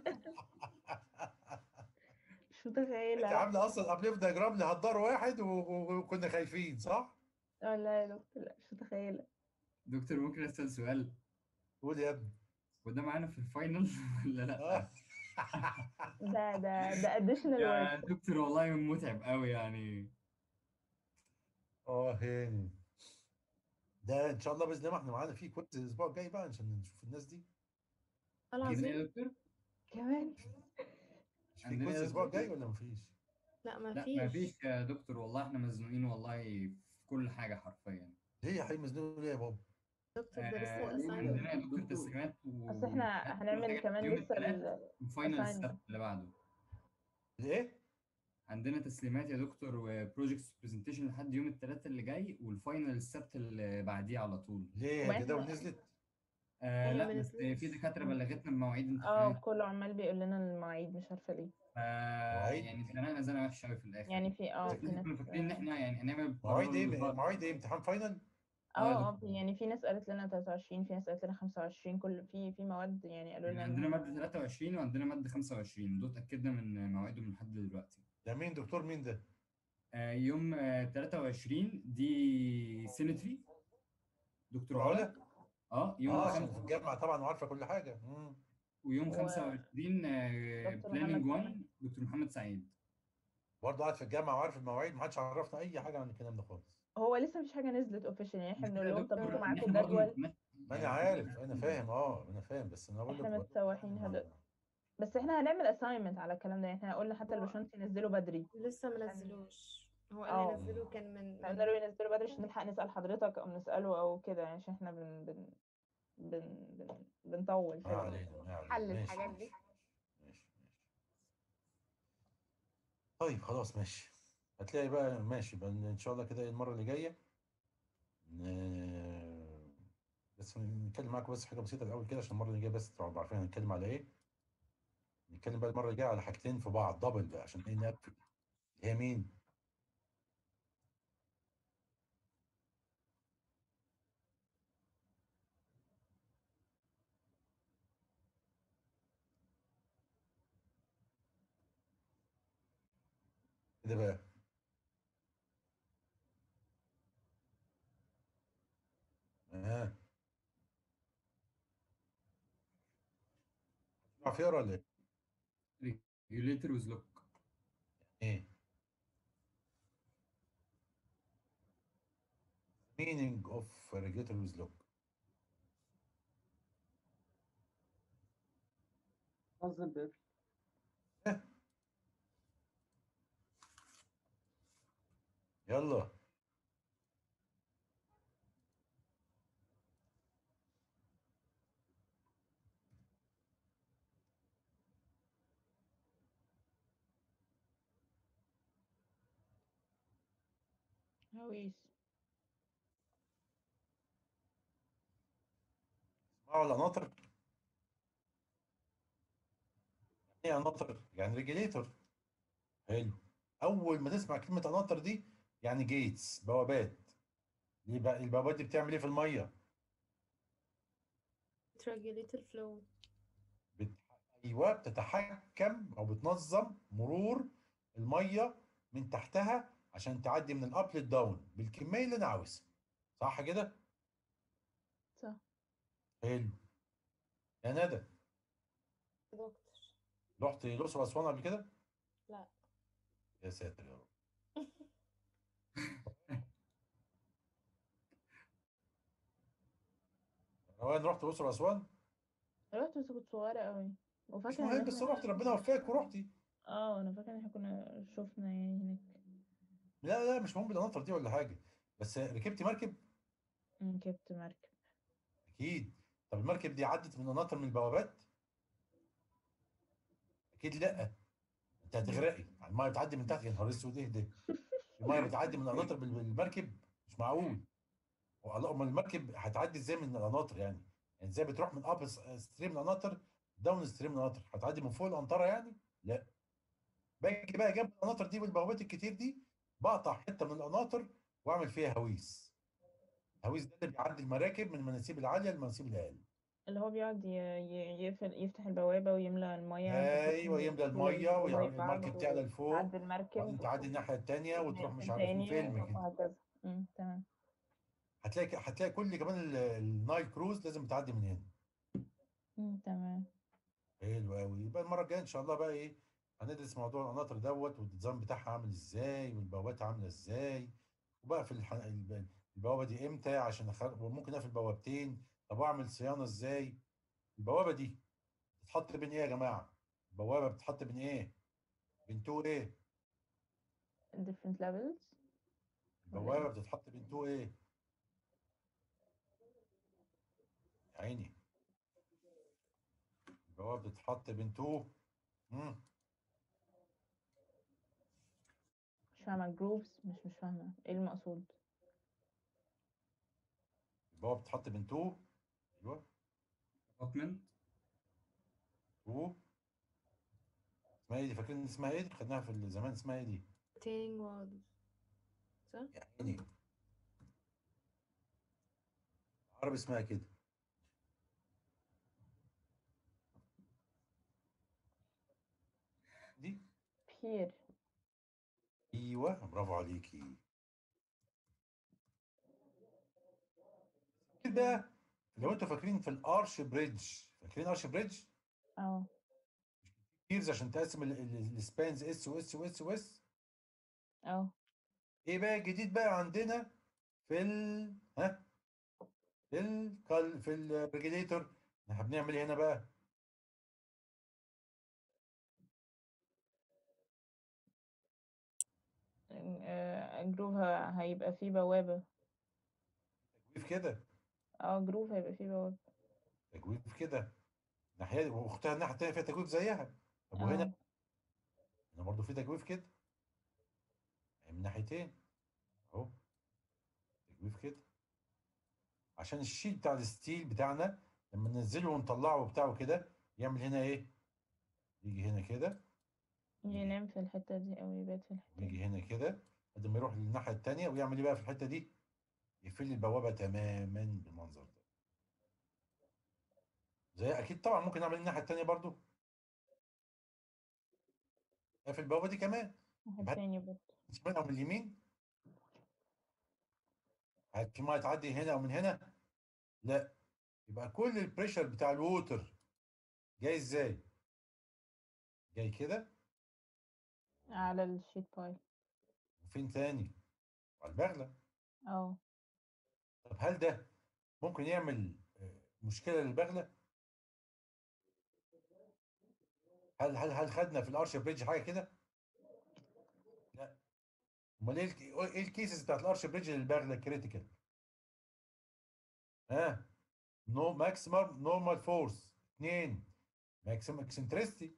مش انت متخيلة عامله اصلا ابليف دايجرام لهدار واحد و- و- وكنا خايفين صح؟ اه لا يا دكتور لا مش متخيلة دكتور ممكن اسال سؤال قول يا ابني وده معانا في الفاينل ولا لا اه ده ده ده additional يا work دكتور والله متعب قوي يعني اه هاني ده ان شاء الله باذن الله احنا معانا فيه كويز الاسبوع الجاي بقى عشان نشوف الناس دي العظيم عندنا يا دكتور كمان مش في عندنا كويز يا الاسبوع دكتور؟ الجاي ولا مفيش؟ لا ما لا فيش مفيش يا دكتور والله احنا مزنوقين والله في كل حاجه حرفيا ليه يا حبيبي مزنوق ليه يا بابا؟ دكتور ده آه، لسه عندنا assignment يا دكتور تسليمات و اصل احنا هنعمل كمان يوم لسه التلات ال- وفاينل assignment. السبت اللي بعده ليه؟ عندنا تسليمات يا دكتور وبروجكتس برزنتيشن لحد يوم الثلاثاء اللي جاي والفاينل السبت اللي بعديه على طول ليه؟ وإحنا- الجداول نزلت؟ آه إحنا لا ما بس نزلتش. في دكاتره بلغتنا بمواعيد اه امتحانات كله عمال بيقول لنا المواعيد مش عارفة ليه ف مواعيد؟ يعني زنقنا زنقه وحشه قوي في الاخر يعني في اه في احنا ناس كنا فاكرين ان احنا يعني هنعمل مواعيد ايه؟ قرار- مواعيد ايه؟ امتحان فاينل؟ آه يا اه اه دكتور. في- يعني في ناس قالت لنا 23 في ناس قالت لنا 25 كل في في مواد يعني قالوا يعني لنا عندنا إن- ماده 23 وعندنا ماده 25 دول اتاكدنا من مواعيدهم لحد دلوقتي ده مين دكتور مين ده؟ آه يوم آه 23 دي سينتري دكتور علا؟ علا اه يوم اه خمسة- عشان في الجامعه طبعا وعارفه كل حاجه مم. ويوم و- 25 دكتور بلاننج محمد 1 دكتور محمد سعيد برضه قاعد في الجامعه وعارف المواعيد ما حدش عرفنا اي حاجه عن الكلام ده خالص هو لسه مفيش حاجة نزلت اوفيشال يعني احنا بنقول المشكلة يا لهم طب دكتور انتوا إن معاكم إحنا برضه جدول ما- ما انا يعني عارف انا فاهم اه انا فاهم بس انا بقول احنا لك متسوحين هدول بس احنا هنعمل اساينمنت على الكلام ده يعني احنا قلنا حتى الباشمهندس ينزلوا بدري لسه ما نزلوش هو قال اه. لي نزله كان من احنا قلنا له ينزلوا بدري عشان نلحق نسأل حضرتك او نسأله او كده يعني عشان احنا بن بن بن بن بنطول ما كده علينا ما علينا حل ماشي الحاجات دي ماشي ماشي طيب خلاص ماشي هتلاقي بقى ماشي بقى ان شاء الله كده إيه المره اللي جايه ن- بس نتكلم معاكم بس حاجه بسيطه الاول كده عشان المره اللي جايه بس تبقوا عارفين هنتكلم على ايه نتكلم بقى المره اللي جايه على حاجتين في بعض دبل بقى عشان ايه نقفل هي مين كده بقى اه تعرف يقرا ولا ايه؟ ريجوليتور وز لوك ايه meaning of regulator with lock possible يلا هويس اسمعوا القناطر ايه قناطر يعني ريجليتور حلو اول ما تسمع كلمه قناطر دي يعني جيتس بوابات ليه بقى البوابات دي بتعمل ايه في الميه regulate الفلو بت... ايوه بتتحكم او بتنظم مرور الميه من تحتها عشان تعدي من الاب للداون بالكميه اللي انا عاوزها صح كده صح حلو يا ندى دكتور رحت الاقصر واسوان قبل كده لا يا ساتر يا رب روان رحت الاقصر واسوان رحت بس كنت صغيرة قوي مش وفاكرة مهم ان بس احنا رحت ربنا وفقك ورحتي اه انا فاكرة ان احنا كنا شفنا يعني هناك لا لا مش مهم القناطر دي ولا حاجه بس ركبتي مركب ركبت مركب اكيد طب المركب دي عدت من قناطر من البوابات اكيد لا انت هتغرقي الميه بتعدي من تحت يا نهار اسود ايه ده الميه بتعدي من القناطر بال- بالمركب مش معقول والله امال المركب هتعدي ازاي من القناطر يعني يعني ازاي بتروح من اب ستريم القناطر داون ستريم القناطر هتعدي من فوق القنطره يعني لا باجي بقى جنب القناطر دي والبوابات الكتير دي بقطع حته من القناطر واعمل فيها هويس الهويس ده اللي بيعدي المراكب من المناسيب العاليه للمناسيب الاقل اللي هو بيقعد ي- ي- يقفل يفتح البوابة ويملى المية ايوه يملى الميه والمركب تعلى لفوق تعدي المركب وبعدين تعدي الناحيه الثانيه وتروح مش عارف تاني فين كده وهكذا أمم، تمام هتلاقي هتلاقي كل كمان ال- النايل كروز لازم تعدي من هنا أمم، تمام حلو قوي يبقى المره الجايه ان شاء الله بقى ايه هندرس موضوع القناطر دوت والنظام بتاعها عامل ازاي والبوابات عامله ازاي وبقى في الح... الب- البوابه دي امتى عشان أخر... وممكن اقفل بوابتين طب اعمل صيانه ازاي البوابه دي بتتحط بين ايه يا جماعه البوابه بتتحط بين ايه بين تو ايه different levels البوابه بتتحط بين تو ايه يا عيني البوابه بتتحط بين تو مم. مش فاهمة جروفز مش مش فاهمة ايه المقصود البوابه بتتحط بين تو ايوه ابارتمنت تو اسمها ايه دي فاكرين اسمها ايه دي خدناها في زمان اسمها ايه دي retaining walls صح؟ يا عيني عربي اسمها كده دي بير ايوه برافو عليكي كده لو انتوا فاكرين في الارش بريدج فاكرين ارش بريدج اه بيرز عشان تقسم ال- ال- السبانز اس واس واس واس اه ايه بقى الجديد بقى عندنا في ال ها في ال في الريجليتور احنا بنعمل ايه هنا بقى آه، جروف ه- هيبقى فيه بوابة تجويف كده اه جروف هيبقى فيه بوابة تجويف كده الناحيه دي واختها الناحيه التانيه فيها تجويف زيها طب وهنا اه هنا برضه في تجويف كده من ناحيتين اهو تجويف كده عشان الشيل بتاع الستيل بتاعنا لما ننزله ونطلعه وبتاعه كده يعمل هنا ايه يجي هنا كده ينام في الحتة دي أو يبات في الحتة دي ويجي هنا كده لحد ما يروح للناحيه التانيه ويعمل ايه بقى في الحته دي يقفل لي البوابه تماما بالمنظر ده زي اكيد طبعا ممكن اعمل الناحيه التانيه برضو في البوابه دي كمان واحد يبقى تاني برضه من الشمال او من اليمين في ميه تعدي هنا او من هنا لا يبقى كل البريشر بتاع الووتر جاي ازاي جاي كده على الشيت بايل وفين تاني على البغله اه طب هل ده ممكن يعمل آه، مشكله للبغله هل هل هل خدنا في الارش بريدج حاجه كده لا امال ايه الك- ايه الكيسز بتاعت الارش بريدج للبغله كريتيكال ها نو ماكسيمم نورمال فورس اثنين ماكسيمم اكسنتريستي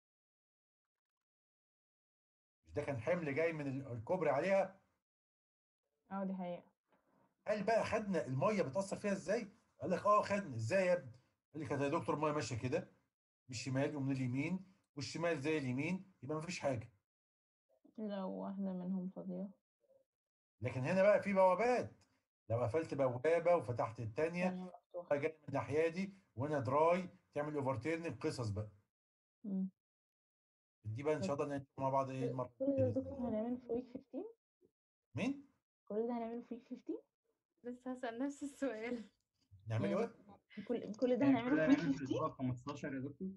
مش ده كان حمل جاي من ال- الكوبري عليها اه دي حقيقة هل بقى خدنا الميه بتاثر فيها ازاي؟ قال لك اه خدنا ازاي يا ابني؟ قال لك يا دكتور الميه ماشيه كده من الشمال ومن اليمين والشمال زي اليمين يبقى مفيش حاجه لو واحدة منهم فاضية لكن هنا بقى في بوابات لو قفلت بوابه وفتحت الثانيه تانية مفتوحة جاي من الناحيه دي وهنا دراي تعمل اوفرتيرن قصص بقى مم. دي بقى ان شاء الله نعمل مع بعض ايه المره كل ده يا الجاية. دكتور هنعمله في ويك 15 مين؟ كل ده هنعمله في ويك 15 لسه هسأل نفس السؤال نعمل يعني ايه؟ كل كل ده يعني هنعمله كل في ده ويك هنعمل في 15 الاسبوع 15 يا دكتور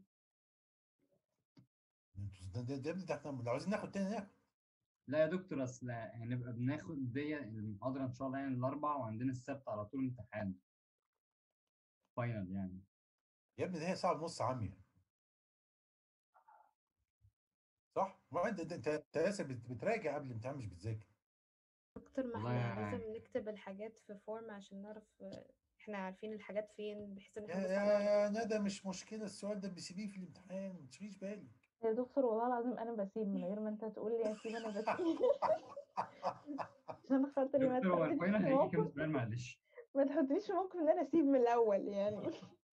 انتوا ده, ده, ده, ده احنا لو عايزين ناخد تاني ناخد لا يا دكتور اصل هنبقى بناخد دي المحاضرة ان شاء الله يعني الاربع وعندنا السبت على طول امتحان فاينل يعني يا ابني ده هي ساعه ونص عمية صح؟ ما انت انت انت أنت ياسر بت- بتراجع قبل الامتحان مش بتذاكر دكتور ما والله احنا يعني- لازم نكتب الحاجات في فورم عشان نعرف آه، احنا عارفين الحاجات فين بحيث ان يا احنا نبص عليها يا ندى مش مشكله السؤال ده بيسيبيه في الامتحان ما تشغليش بالك يا دكتور والله العظيم انا بسيب من غير ما انت تقول لي اسيب انا بسيب عشان خاطري ما دكتور هو تحطنيش الفاينل في هيجي كام موقف سؤال معلش ما تحطنيش في موقف ان انا اسيب من الاول يعني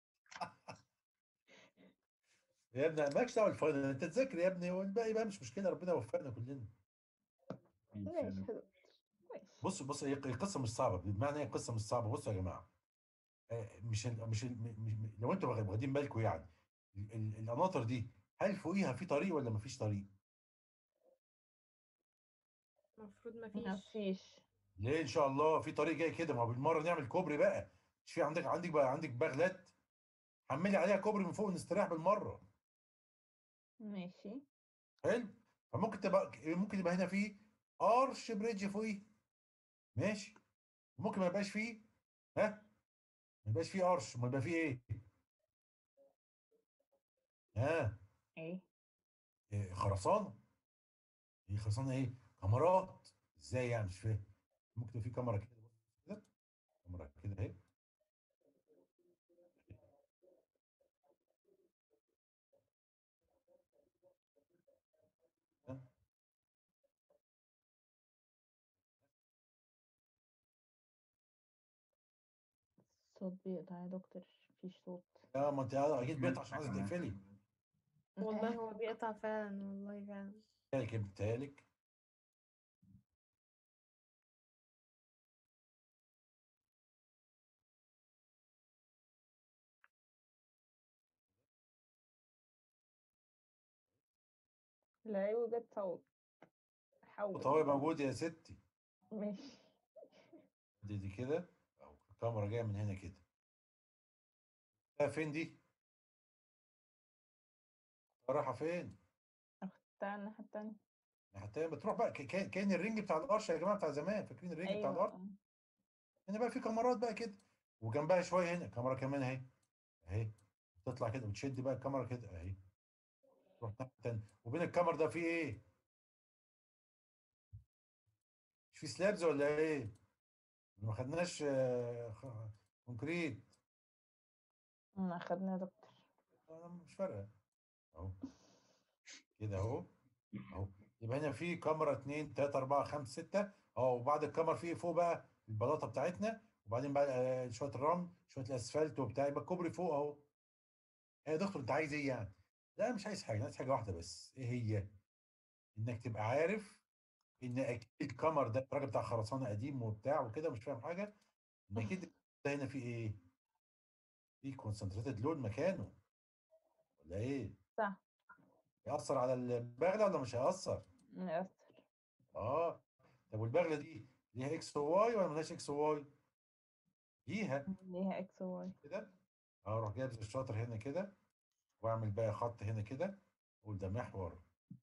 يا ابني مالكش دعوه بالفاينل انت تذاكر يا ابني والباقي بقى مش مشكله ربنا يوفقنا كلنا ماشي يا ماشي يا دكتور. دكتور ماشي بص بص هي القصه مش صعبه بمعنى ايه القصه مش صعبه بصوا يا جماعه آه، مش ال مش ال م- م- لو انتوا واخد- واخدين بالكم يعني ال- ال- القناطر دي هل فوقيها في طريق ولا مفيش طريق؟ المفروض ما ما فيش فيش ليه ان شاء الله في طريق جاي كده ما هو بالمره نعمل كوبري بقى مش في عندك عندك بقى عندك بغلات حملي عليها كوبري من فوق نستريح بالمره ماشي حلو فممكن تبقى ممكن يبقى هنا في ارش بريدج فوقيه ماشي ممكن ما يبقاش فيه ها ما يبقاش فيه ارش ما يبقى فيه ايه ها ايه إيه خرسانه ايه خرسانه ايه كاميرات ازاي يعني مش فاهم ممكن تبقى في كاميرا كده بص كده كاميرا كده اهي ها؟ الصوت بيقطع يا دكتور مفيش صوت لا ما انت اكيد بيقطع عشان عايزه تقفلي والله هو بيقطع فعلا والله فعلا بالك يا بتهيألك لا يوجد صوت الصوت اهو حول موجود يا ستي ماشي دي دي كده او الكاميرا جايه من هنا كده لا فين دي رايحه فين اختها الناحية التانية حتى بتروح بقى ك- كان كان الرينج بتاع القرش يا جماعه بتاع زمان فاكرين الرينج بتاع ايوه القرش آه. هنا بقى في كاميرات بقى كده وجنبها شويه هنا كاميرا كمان اهي اهي تطلع كده وتشد بقى الكاميرا كده اهي تروح ناحيه تانية وبين الكاميرا ده في ايه؟ مش في سلابز ولا ايه؟ ما خدناش آه، خ- كونكريت أمم، اخدنا يا دكتور أنا مش فارقه اهو كده اهو اهو يبقى هنا في كاميرا 2 3 4 5 6 اه وبعد الكاميرا في فوق بقى البلاطه بتاعتنا وبعدين بقى آه، شويه الرمل شويه الاسفلت وبتاع يبقى الكوبري فوق اهو إيه يا دكتور انت عايز ايه يعني؟ لا مش عايز حاجه عايز حاجه واحده بس ايه هي؟ انك تبقى عارف ان اكيد الكمر ده الراجل بتاع خرسانه قديم وبتاع وكده مش فاهم حاجه ان اكيد ده هنا في ايه؟ في كونسنتريتد لود مكانه ولا ايه؟ صح يأثر على البغله ولا مش هيأثر؟ مؤثر اه طب والبغله دي ليها اكس وواي ولا ملهاش اكس وواي؟ ليها ليها اكس وواي كده اروح جايب زي الشاطر هنا كده واعمل بقى خط هنا كده اقول ده محور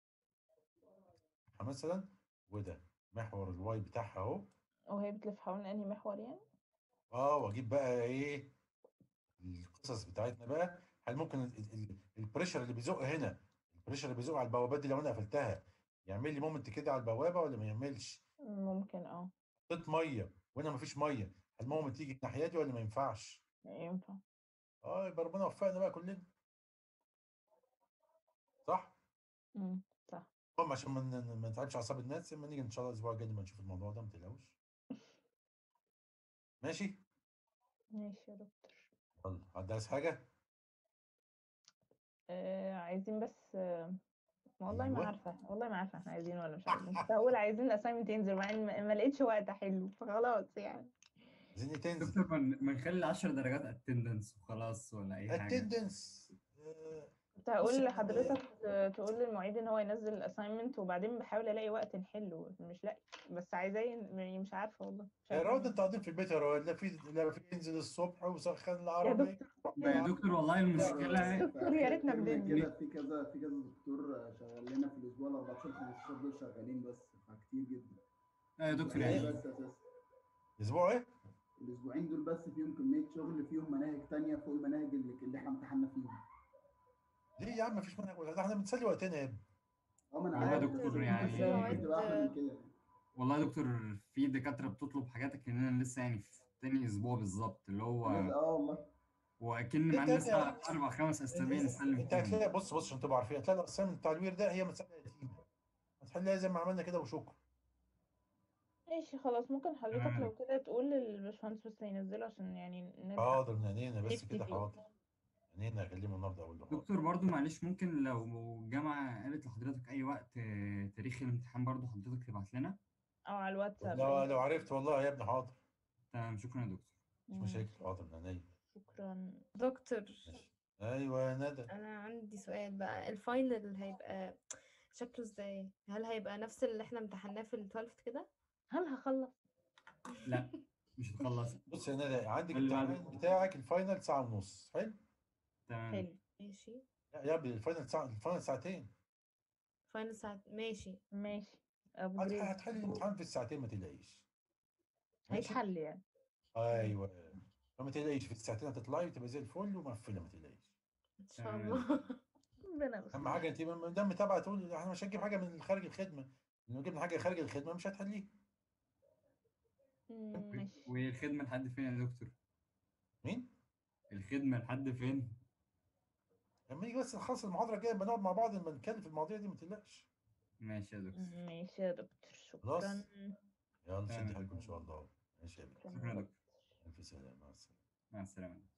مثلا وده محور الواي بتاعها اهو وهي بتلف حوالين انهي محور يعني اه واجيب بقى ايه القصص بتاعتنا بقى هل ممكن ال- ال- البريشر اللي بيزق هنا البريشر اللي بيزق على البوابات دي لو انا قفلتها يعمل لي مومنت كده على البوابه ولا ما يعملش؟ ممكن اه حطيت ميه وهنا مفيش ميه هل المومنت يجي الناحيه دي ولا ما ينفعش؟ ينفع اه يبقى ربنا وفقنا بقى كلنا صح؟ مم. صح المهم عشان ما ن- ما نتعبش اعصاب الناس اما نيجي ان شاء الله الاسبوع الجاي نبقى نشوف الموضوع ده ما تقلقوش ماشي ماشي يا دكتور يلا عايز حاجه آه عايزين بس آه والله ما أيوة. عارفة والله ما عارفة احنا عايزين ولا مش عايزين كنت هقول عايزين الاسايمنت ينزل مع ان ما- ما لقيتش وقت احله فخلاص يعني عايزين إيه تنزل دكتور ما ما نخلي 10 درجات اتندنس وخلاص ولا اي حاجه اتندنس كنت هقول بص، لحضرتك ت- تقول للمعيد ان هو ينزل الاساينمنت وبعدين بحاول الاقي وقت نحله مش لاقي بس عايزاه ين- يعني مش عارفه والله مش يا عارفة راجل أعمل انت قاعدين في البيت يا راجل لا في لا في ينزل الصبح وسخن إيه. يا العربيه دكتور يا دكتور والله المشكله دكتور يا ريتنا في بننزل. كده في كذا في كذا دكتور شغال لنا في الاسبوع ال 14 15 دول شغالين بس فكتير جدا يا دكتور يعني يعني بس اساسا اسبوع ايه؟ الاسبوعين دول بس فيهم كميه شغل فيهم مناهج تانية فوق المناهج اللي, اللي احنا امتحنا فيهم ليه يا عم مفيش منهج ولا ده احنا بنسلي وقتنا يا ابني اه ما انا والله يا عارف دكتور بس يعني- بس ممكن تبقى احلى من كده والله يا دكتور في دكاتره بتطلب حاجاتك اننا لسه يعني في تاني اسبوع بالظبط اللي هو اه والله واكن إيه معانا ده لسه يا- اربع خمس اسابيع نسلم انت فيهم هتلاقي بص بص عشان تبقوا عارفين هتلاقي الاقسام التعبير ده هي مساله يتيمه هتحلها زي ما عملنا كده وشكرا ماشي خلاص ممكن حضرتك تمام. لو كده تقول للباشمهندس بس ينزله عشان يعني نلحق حاضر من عينينا بس نبتدي كده فيه. حاضر عينينا اكلمه النهارده اقول له حاضر دكتور برضو معلش ممكن لو الجامعه قالت لحضرتك اي وقت آه، تاريخ الامتحان برضو حضرتك تبعت لنا او على الواتساب لو أي لو حاجة. عرفت والله يا ابني حاضر تمام شكرا يا دكتور مش مشاكل ماشي. حاضر من عينيا شكرا دكتور ايوه يا ندى انا عندي سؤال بقى الفاينل هيبقى شكله ازاي هل هيبقى نفس اللي احنا امتحناه في ال 12 كده هل هخلص لا مش هتخلص بص يا ندى عندك اللي بعده. الامتحان بتاعك الفاينل ساعه ونص حلو تمام حلو ماشي لا يا ابني الفاينل ساعه الفاينل ساعتين فاينل ساعة ماشي ماشي ابو هت- جريد هتحل الامتحان في الساعتين ما تقلقيش ماشي؟ هيتحل يعني ايوه فما تقلقيش في الساعتين هتطلعي وتبقى زي الفل ومقفله ما تقلقيش ان شاء تمام. الله ربنا اهم يستر. حاجه انت ما دام متابعه تقول احنا مش هنجيب حاجه من خارج الخدمه لو جبنا حاجه خارج الخدمه مش هتحليها مم، ماشي والخدمه لحد فين يا دكتور مين؟ الخدمه لحد فين لما يجي بس نخلص المحاضره الجايه بنقعد مع بعض لما نتكلم في المواضيع دي ما تقلقش ماشي يا دكتور ماشي يا دكتور خلاص. شكرا يلا تمام. شد حيلكم ان شاء الله ماشي يا بنت شكرا يا دكتور الف سلامه مع السلامه مع السلامه